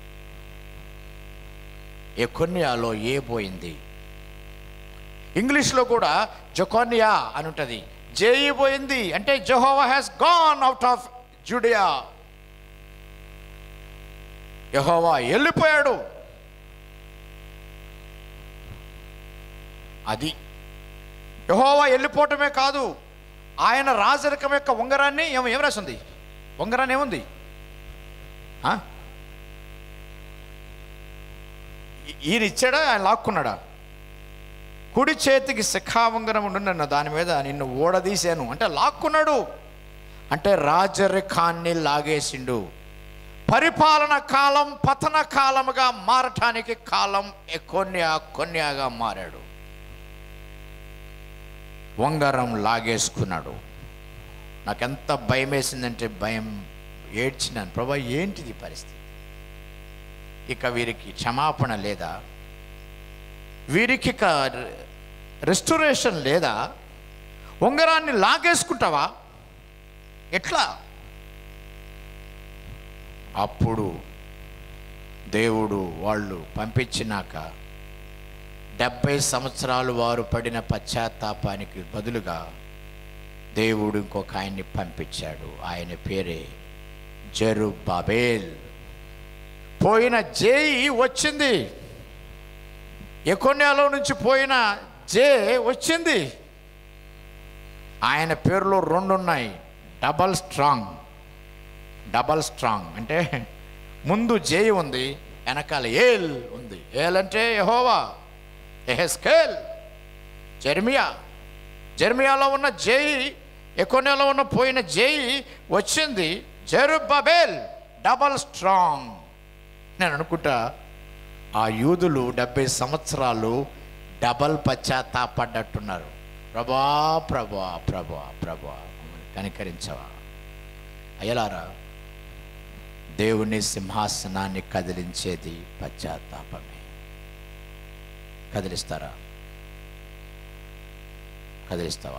ఎకొన్యాలో ఏ పోయింది ఇంగ్లీష్లో కూడా జొకోనియా అని ఉంటుంది జేయి పోయింది అంటే Jehovah has gone out of Judea యహోవా వెళ్ళిపోయాడు అది యహోవా వెళ్ళిపోవటమే కాదు ఆయన రాజరికం యొక్క ఉంగరాన్ని ఏం ఏం రాసింది ఉంగరాన్ని ఏముంది ఆ? ఈ- ఈయన ఇచ్చాడా ఆయన లాక్కున్నాడా కుడి చేతికి శిఖావంగరం ఉండునన్న దాని మీద నిన్ను ఓడదీశాను అంటే లాక్కున్నాడు అంటే రాజరికాన్ని లాగేసిండు పరిపాలన కాలం పతన కాలముగా మారటానికి కాలం కొన్యా కొన్యాగా మారాడు ఉంగరం లాగేసుకున్నాడు నాకెంత భయం వేసిందంటే భయం ఏడ్చినాను ప్రభా ఏంటిది పరిస్థితి ఇక వీరికి క్షమాపణ లేదా వీరికి ఇక రెస్టోరేషన్ లేదా ఉంగరాన్ని లాగేసుకుంటావా ఎట్లా అప్పుడు దేవుడు వాళ్ళు పంపించినాక డెబ్బై సంవత్సరాలు వారు పడిన పశ్చాత్తాపానికి బదులుగా దేవుడు ఇంకొక ఆయన్ని పంపించాడు ఆయన పేరే జరు బాబేల్ పోయిన జేయి వచ్చింది ఎకొన్యాలో నుంచి పోయిన జే వచ్చింది ఆయన పేరులో రెండు ఉన్నాయి డబల్ స్ట్రాంగ్ డబల్ స్ట్రాంగ్ అంటే ముందు జే ఉంది వెనకాల ఏల్ ఉంది ఏల్ అంటే యహోవా ఎహెస్కేల్ జెర్మియా జెర్మియాలో ఉన్న జేయి ఎకొనియాలో ఉన్న పోయిన జేయి వచ్చింది జెరుబబేల్ డబల్ స్ట్రాంగ్ నేను అనుకుంటా ఆ యూదులు డెబ్బై సంవత్సరాలు డబల్ పశ్చాత్తాపడ్డట్టున్నారు ప్రభా ప్రభా ప్రభా ప్రభా మమ్మల్ని కనికరించవా అయ్యలారా దేవుని సింహాసనాన్ని కదిలించేది పశ్చాత్తాపమే కదిలిస్తారా కదిలిస్తావా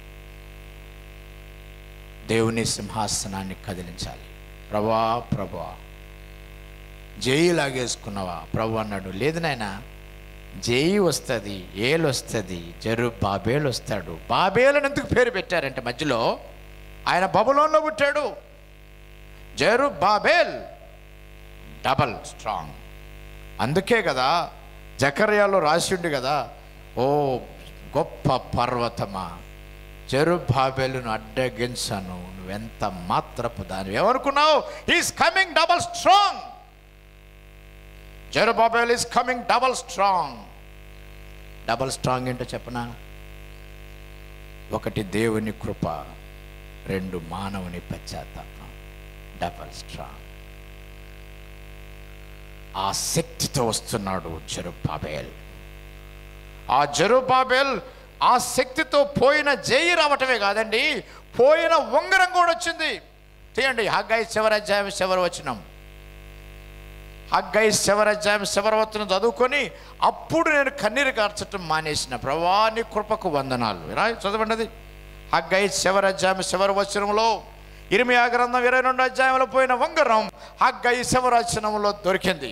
దేవుని సింహాసనాన్ని కదిలించాలి ప్రభా ప్రభా జేయి లాగేసుకున్నావా ప్రభు అన్నాడు లేదు నాయన జేయి వస్తుంది ఏలు వస్తుంది జరు బాబేలు వస్తాడు బాబేలను ఎందుకు పేరు పెట్టారంటే మధ్యలో ఆయన బబులోన్లో పుట్టాడు జరు బాబేల్ డబల్ స్ట్రాంగ్ అందుకే కదా జకర్యాలో రాసిండు కదా ఓ గొప్ప పర్వతమా జరు బాబేలును అడ్డగించను నువ్వెంత మాత్రపు దాని ఏమనుకున్నావు is coming double strong Zerubbabel is coming double strong double strong ఏంటో చెప్పనా ఒకటి దేవుని కృప రెండు మానవుని పశ్చాత్తాపం డబల్ స్ట్రాంగ్ ఆ శక్తితో వస్తున్నాడు జరుబాబేల్ ఆ జరుబాబేల్ ఆ శక్తితో పోయిన జయి రావటమే కాదండి పోయిన ఉంగరం కూడా వచ్చింది తీయండి హగ్గాయి శివరాజ్యాయం శివర వచ్చినాం హగ్గై శివరాజ్యాయం శివరవత్తును చదువుకొని అప్పుడు నేను కన్నీరు కార్చటం మానేసిన ప్రభాని కృపకు వందనాలు రా చదవండి అది హగ్గై శివరాజ్యాయం శివరవచనంలో ఇరిమియా గ్రంథం ఇరవై రెండు అధ్యాయంలో పోయిన ఉంగరం హగ్గై శివరచనంలో దొరికింది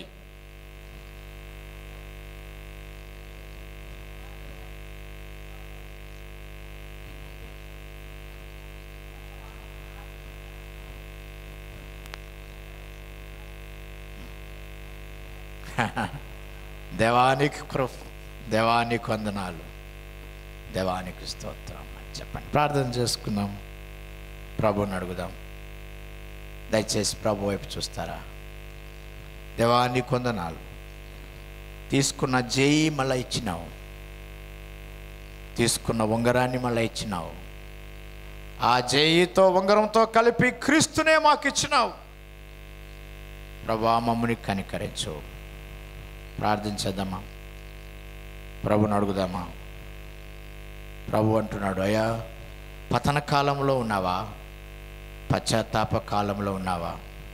దేవానికి కృప దేవానికి వందనాలు దేవానికి స్తోత్రం అని చెప్పండి ప్రార్థన చేసుకుందాం ప్రభుని అడుగుదాం దయచేసి ప్రభు వైపు చూస్తారా దేవానికి వందనాలు తీసుకున్న జయి మళ్ళీ ఇచ్చినావు తీసుకున్న ఉంగరాన్ని మళ్ళీ ఇచ్చినావు ఆ జయితో ఉంగరంతో కలిపి క్రీస్తునే మాకు ఇచ్చినావు ప్రభా మమ్మని కనికరించు ప్రార్థించేద్దామా ప్రభుని అడుగుదామా ప్రభు అంటున్నాడు అయ్యా పతన కాలంలో ఉన్నావా పశ్చాత్తాప కాలంలో ఉన్నావా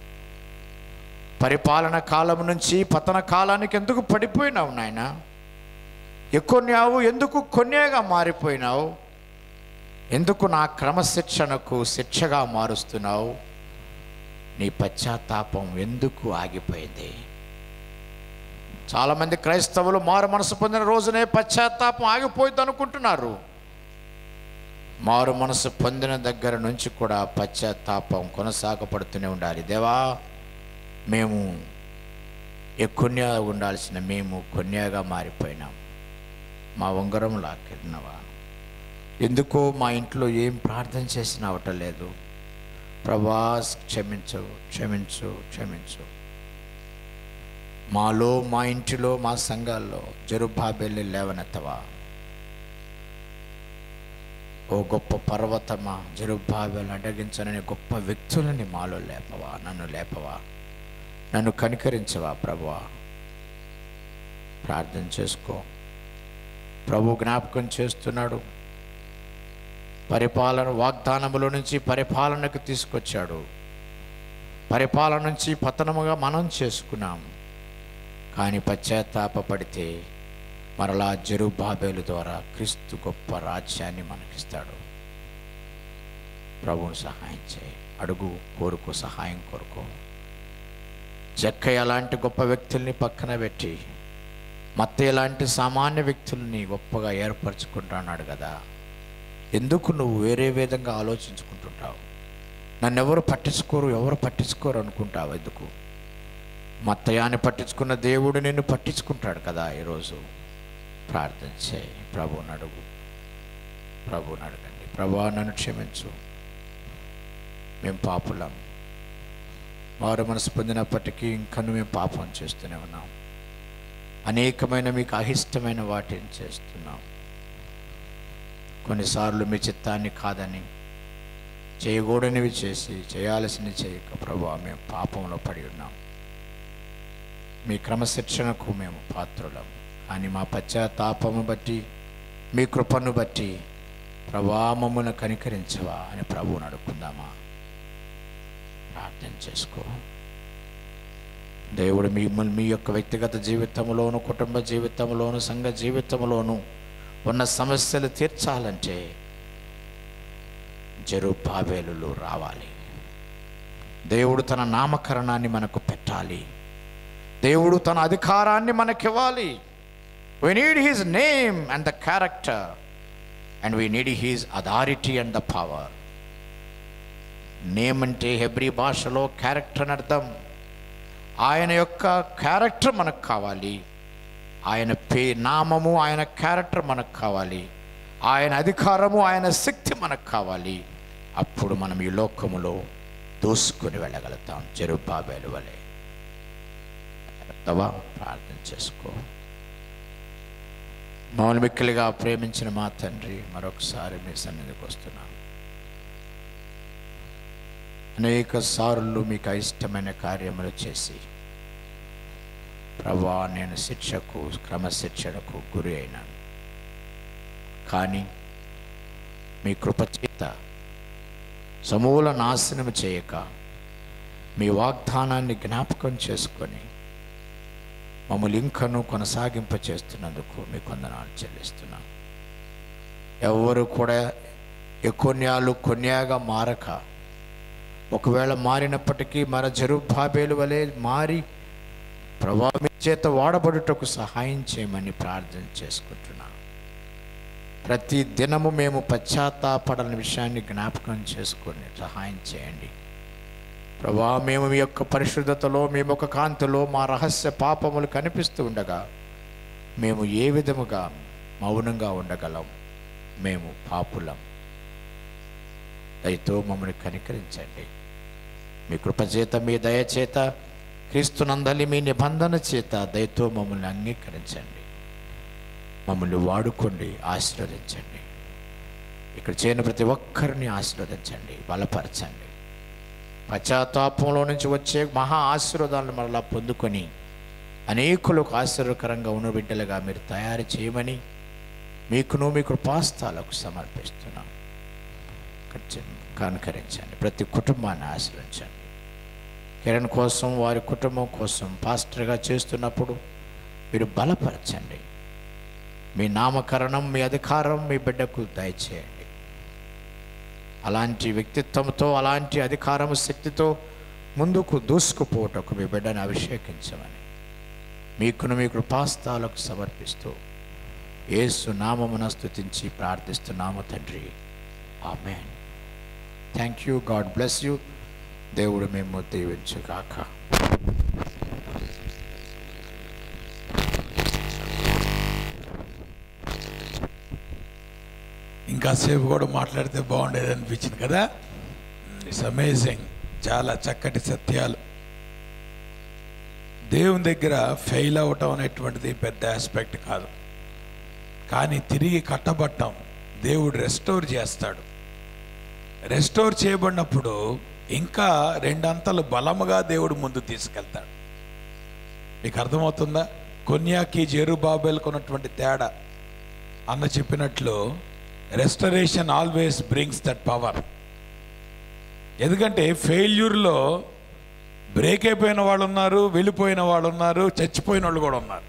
పరిపాలన కాలం నుంచి పతన కాలానికి ఎందుకు పడిపోయినావు నాయన ఎక్కువన్నావు ఎందుకు కొన్నేగా మారిపోయినావు ఎందుకు నా క్రమశిక్షణకు శిక్షగా మారుస్తున్నావు నీ పశ్చాత్తాపం ఎందుకు ఆగిపోయింది చాలామంది క్రైస్తవులు మారు మనసు పొందిన రోజునే పశ్చాత్తాపం ఆగిపోయింది అనుకుంటున్నారు మారు మనసు పొందిన దగ్గర నుంచి కూడా పశ్చాత్తాపం కొనసాగపడుతూనే ఉండాలి దేవా మేము ఎక్కున్యా ఉండాల్సిన మేము కొన్యాగా మారిపోయినాం మా ఉంగరం లాక్కెళ్ళినవా ఎందుకో మా ఇంట్లో ఏం ప్రార్థన చేసినా అవటలేదు ప్రభాస్ క్షమించు క్షమించు క్షమించు మాలో మా ఇంటిలో మా సంఘాల్లో జరుబాబెల్లి లేవనెత్తవా ఓ గొప్ప పర్వతమా జరుబాబెల్ని అడ్డగించనని గొప్ప వ్యక్తులని మాలో లేపవా నన్ను లేపవా నన్ను కనికరించవా ప్రభువా ప్రార్థన చేసుకో ప్రభు జ్ఞాపకం చేస్తున్నాడు పరిపాలన వాగ్దానములో నుంచి పరిపాలనకు తీసుకొచ్చాడు పరిపాలన నుంచి పతనముగా మనం చేసుకున్నాం కానీ పశ్చాత్తాపడితే మరలా జరుబాబేలు ద్వారా క్రీస్తు గొప్ప రాజ్యాన్ని మనకిస్తాడు ప్రభువును సహాయం చేయి అడుగు కోరుకో సహాయం కోరుకో జక్కయ్య లాంటి గొప్ప వ్యక్తుల్ని పక్కన పెట్టి మత్తయ్య లాంటి సామాన్య వ్యక్తుల్ని గొప్పగా ఏర్పరచుకుంటున్నాడు కదా ఎందుకు నువ్వు వేరే విధంగా ఆలోచించుకుంటుంటావు నన్ను ఎవరు పట్టించుకోరు ఎవరు పట్టించుకోరు అనుకుంటావు ఎందుకు మత్తయాన్ని పట్టించుకున్న దేవుడు నిన్ను పట్టించుకుంటాడు కదా ఈరోజు ప్రార్థన చేయి ప్రభువుని అడుగు ప్రభువుని అడగండి ప్రభు నన్ను క్షమించు మేము పాపులం వారు మనసు పొందినప్పటికీ ఇంకను మేము పాపం చేస్తూనే ఉన్నాం అనేకమైన మీకు అహిష్టమైన వాటిని చేస్తున్నాం కొన్నిసార్లు మీ చిత్తాన్ని కాదని చేయకూడనివి చేసి చేయాల్సినవి చేయక ప్రభు మేము పాపంలో పడి ఉన్నాం మీ క్రమశిక్షణకు మేము పాత్రులం కానీ మా పశ్చాత్తాపము బట్టి మీ కృపను బట్టి ప్రభా మమ్మల్ని కనికరించవా అని ప్రభువుని అడుక్కుందామా ప్రార్థన చేసుకో దేవుడు మిమ్మల్ని మీ యొక్క వ్యక్తిగత జీవితంలోను కుటుంబ జీవితంలోను సంఘ జీవితంలోను ఉన్న సమస్యలు తీర్చాలంటే జరుబాబేలులు రావాలి దేవుడు తన నామకరణాన్ని మనకు పెట్టాలి దేవుడు తన అధికారాన్ని మనకివ్వాలి we need his name and the character and we need his authority and the power name అంటే హెబ్రి భాషలో క్యారెక్టర్ అని అర్థం ఆయన యొక్క క్యారెక్టర్ మనకు కావాలి ఆయన పే నామము ఆయన క్యారెక్టర్ మనకు కావాలి ఆయన అధికారము ఆయన శక్తి మనకు కావాలి అప్పుడు మనం ఈ లోకములో దూసుకొని వెళ్ళగలుగుతాం జరుబాబేలు వలె తవా ప్రార్థన చేసుకో మౌన మిక్కిలిగా ప్రేమించిన మా తండ్రి మరొకసారి మీ సన్నిధికి వస్తున్నాను అనేక సార్లు మీకు అయిష్టమైన కార్యములు చేసి ప్రభా నేను శిక్షకు క్రమశిక్షణకు గురి అయినాను కానీ మీ కృప చేత సమూల నాశనం చేయక మీ వాగ్దానాన్ని జ్ఞాపకం చేసుకొని మమ్మల్ని ఇంకను కొనసాగింప చేస్తున్నందుకు మీ కొందనాలు చెల్లిస్తున్నాను ఎవరు కూడా ఎకొన్యాలు కొన్యాగా మారక ఒకవేళ మారినప్పటికీ మన జరుబాబేలు వలె మారి ప్రభావం చేత వాడబడుటకు సహాయం చేయమని ప్రార్థన చేసుకుంటున్నాను ప్రతి దినము మేము పశ్చాత్తాపడని విషయాన్ని జ్ఞాపకం చేసుకొని సహాయం చేయండి ప్రభా మేము మీ యొక్క పరిశుద్ధతలో మేము ఒక కాంతిలో మా రహస్య పాపములు కనిపిస్తూ ఉండగా మేము ఏ విధముగా మౌనంగా ఉండగలం మేము పాపులం దయతో మమ్మల్ని కనికరించండి మీ కృపచేత మీ దయచేత క్రీస్తునందలి మీ నిబంధన చేత దయతో మమ్మల్ని అంగీకరించండి మమ్మల్ని వాడుకోండి ఆశీర్వదించండి ఇక్కడ చేయని ప్రతి ఒక్కరిని ఆశీర్వదించండి బలపరచండి పశ్చాత్తాపంలో నుంచి వచ్చే మహా ఆశీర్వాదాలను మరలా పొందుకొని అనేకులకు ఆశీర్వకరంగా ఉన్న బిడ్డలుగా మీరు తయారు చేయమని మీకును మీ కృపాస్తాలకు సమర్పిస్తున్నాం కనుకరించండి ప్రతి కుటుంబాన్ని ఆశ్రయించండి కిరణ్ కోసం వారి కుటుంబం కోసం పాస్టర్గా చేస్తున్నప్పుడు మీరు బలపరచండి మీ నామకరణం మీ అధికారం మీ బిడ్డకు దయచేయండి అలాంటి వ్యక్తిత్వంతో అలాంటి అధికారం శక్తితో ముందుకు దూసుకుపోవటకు మీ బిడ్డను అభిషేకించమని మీకును మీ కృపాస్తాలకు సమర్పిస్తూ యేసు నామమున స్తుతించి ప్రార్థిస్తున్నాము తండ్రి amen thank you God bless you దేవుడు మేము దీవించుగాక ఇంకా సేపు కూడా మాట్లాడితే బాగుండేది అనిపించింది కదా ఇట్స్ అమేజింగ్ చాలా చక్కటి సత్యాలు దేవుని దగ్గర ఫెయిల్ అవ్వటం అనేటువంటిది పెద్ద ఆస్పెక్ట్ కాదు కానీ తిరిగి కట్టబట్టం దేవుడు రెస్టోర్ చేస్తాడు రెస్టోర్ చేయబడినప్పుడు ఇంకా రెండంతలు బలముగా దేవుడు ముందు తీసుకెళ్తాడు మీకు అర్థమవుతుందా కొన్యాకి జెరుబాబెల్కి ఉన్నటువంటి తేడా అన్న చెప్పినట్లు restoration always brings that power ఎందుకంటే ఫెయిల్యూర్లో బ్రేక్ అయిపోయిన వాళ్ళు ఉన్నారు వెళ్ళిపోయిన వాళ్ళు ఉన్నారు చచ్చిపోయిన వాళ్ళు కూడా ఉన్నారు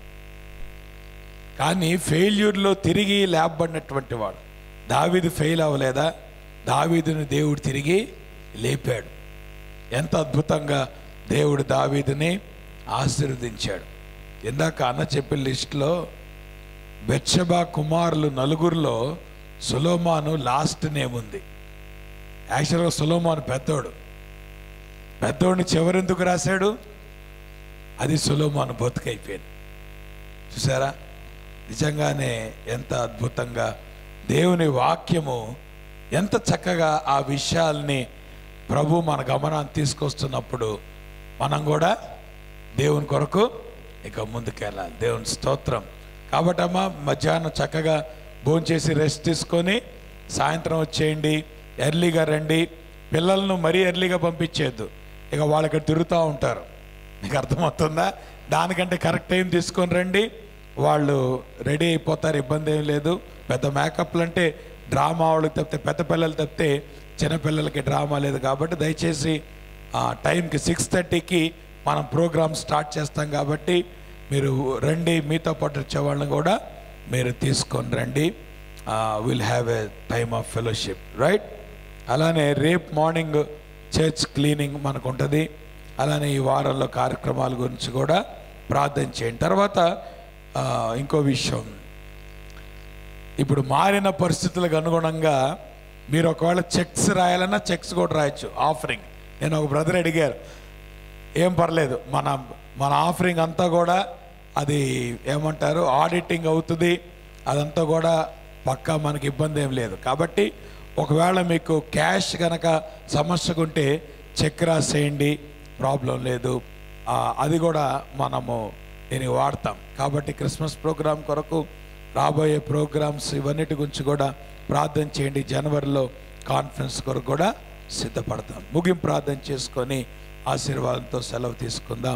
కానీ ఫెయిల్యూర్లో తిరిగి లేపబడినటువంటి వాడు దావీదు ఫెయిల్ అవ్వలేదా దావీదుని దేవుడు తిరిగి లేపాడు ఎంత అద్భుతంగా దేవుడు దావీదుని ఆశీర్వదించాడు ఇందాక అన్న చెప్పిన లిస్టులో బెత్షబా కుమారులు నలుగురిలో సులోమాను లాస్ట్ నేమ్ ఉంది యాక్చువల్గా సులోమాను పెద్దోడు పెద్దోడిని చివరెందుకు రాశాడు అది సులోమాను బతుకైపోయింది చూసారా నిజంగానే ఎంత అద్భుతంగా దేవుని వాక్యము ఎంత చక్కగా ఆ విషయాల్ని ప్రభు మన గమనాన్ని తీసుకొస్తున్నప్పుడు మనం కూడా దేవుని కొరకు ఇక ముందుకెళ్ళాలి దేవుని స్తోత్రం కాబట్టి అమ్మ మధ్యాహ్నం చక్కగా భోంచేసి రెస్ట్ తీసుకొని సాయంత్రం వచ్చేయండి ఎర్లీగా రండి పిల్లలను మరీ ఎర్లీగా పంపించేద్దు ఇక వాళ్ళు ఇక్కడ తిరుగుతూ ఉంటారు మీకు అర్థమవుతుందా దానికంటే కరెక్ట్ టైం తీసుకొని రండి వాళ్ళు రెడీ అయిపోతారు ఇబ్బంది ఏం లేదు పెద్ద మేకప్లు అంటే డ్రామా వాళ్ళకి తప్పితే పెద్ద పిల్లలు తప్పితే చిన్నపిల్లలకి డ్రామా లేదు కాబట్టి దయచేసి ఆ టైంకి సిక్స్ థర్టీకి మనం ప్రోగ్రామ్ స్టార్ట్ చేస్తాం కాబట్టి మీరు రండి మీతో పాటు వచ్చే వాళ్ళని కూడా మీరు తీసుకొని రండి will have a time of fellowship right అలానే రేపు మార్నింగ్ చర్చ్ క్లీనింగ్ మనకు ఉంటుంది అలానే ఈ వారంలో కార్యక్రమాల గురించి కూడా ప్రార్థన చేయండి తర్వాత ఆ, ఇంకో విషయం ఇప్పుడు మారిన పరిస్థితులకు అనుగుణంగా మీరు ఒకవేళ చెక్స్ రాయాలన్నా చెక్స్ కూడా రాయొచ్చు ఆఫరింగ్ నేను ఒక బ్రదర్ అడిగారు ఏం పర్లేదు మన మన ఆఫరింగ్ అంతా కూడా అది ఏమంటారు ఆడిటింగ్ అవుతుంది అదంతా కూడా పక్కా మనకి ఇబ్బంది ఏం లేదు కాబట్టి ఒకవేళ మీకు క్యాష్ కనుక సమస్యగా ఉంటే చెక్ రాసేయండి ప్రాబ్లం లేదు ఆ, అది కూడా మనము దీన్ని వాడతాం కాబట్టి క్రిస్మస్ ప్రోగ్రాం కొరకు రాబోయే ప్రోగ్రామ్స్ ఇవన్నిటి గురించి కూడా ప్రార్థన చేయండి జనవరిలో కాన్ఫరెన్స్ కొరకు కూడా సిద్ధపడతాం ముగింపు ప్రార్థన చేసుకొని ఆశీర్వాదంతో సెలవు తీసుకుందాం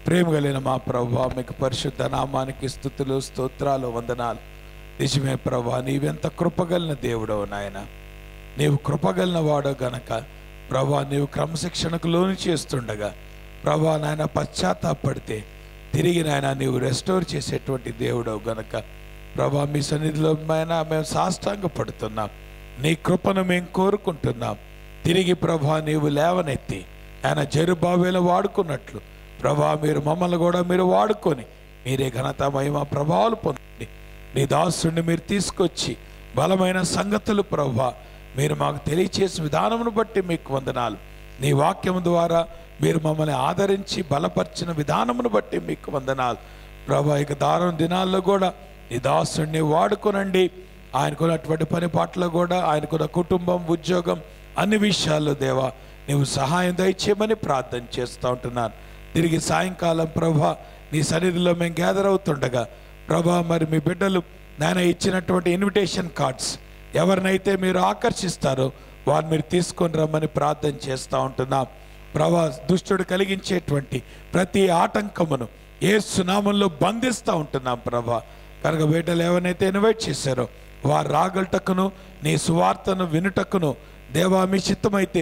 ప్రేమ కలిగిన మా ప్రభా మీకు పరిశుద్ధ నామానికి స్థుతులు స్తోత్రాలు వందనాలు నిజమే ప్రభా నీవెంత కృపగలిగిన దేవుడవు నాయన నీవు కృపగలిగిన వాడో గనక ప్రభా నీవు క్రమశిక్షణకు లోను చేస్తుండగా ప్రభా నాయన పశ్చాత్తాపడితే తిరిగి నాయన నీవు రెస్టోర్ చేసేటువంటి దేవుడవు గనక ప్రభా మీ సన్నిధిలో మైన మేము సాష్టాంగ పడుతున్నాం నీ కృపను మేము కోరుకుంటున్నాం తిరిగి ప్రభా నీవు లేవనెత్తి ఆయన జరుబావేలు వాడుకున్నట్లు ప్రభా మీరు మమ్మల్ని కూడా మీరు వాడుకొని మీరే ఘనత మహిమ ప్రభావాలు పొందండి నీ దాసుని మీరు తీసుకొచ్చి బలమైన సంగతులు ప్రభా మీరు మాకు తెలియచేసిన విధానమును బట్టి మీకు వందనాలు నీ వాక్యం ద్వారా మీరు మమ్మల్ని ఆదరించి బలపరిచిన విధానమును బట్టి మీకు వందనాలు ప్రభా ఇక దారుణ దినాల్లో కూడా నీ దాసుని వాడుకోనండి ఆయనకున్నటువంటి పని పాటలో కూడా ఆయనకున్న కుటుంబం ఉద్యోగం అన్ని విషయాల్లో దేవా నీవు సహాయం దయచేయమని ప్రార్థన చేస్తూ ఉంటున్నాను తిరిగి సాయంకాలం ప్రభా నీ సన్నిధిలో మేము గ్యాదర్ అవుతుండగా ప్రభా మరి మీ బిడ్డలు నాయన ఇచ్చినటువంటి ఇన్విటేషన్ కార్డ్స్ ఎవరినైతే మీరు ఆకర్షిస్తారో వారిని మీరు తీసుకొని రమ్మని ప్రార్థన చేస్తూ ఉంటున్నాం ప్రభా దుష్టుడు కలిగించేటువంటి ప్రతి ఆటంకమును ఏ సునామంలో బంధిస్తూ ఉంటున్నాం ప్రభా కనుక బిడ్డలు ఎవరినైతే ఇన్వైట్ చేశారో వారు రాగలటకును నీ సువార్తను వినుటకును దేవా మీ చిత్తమైతే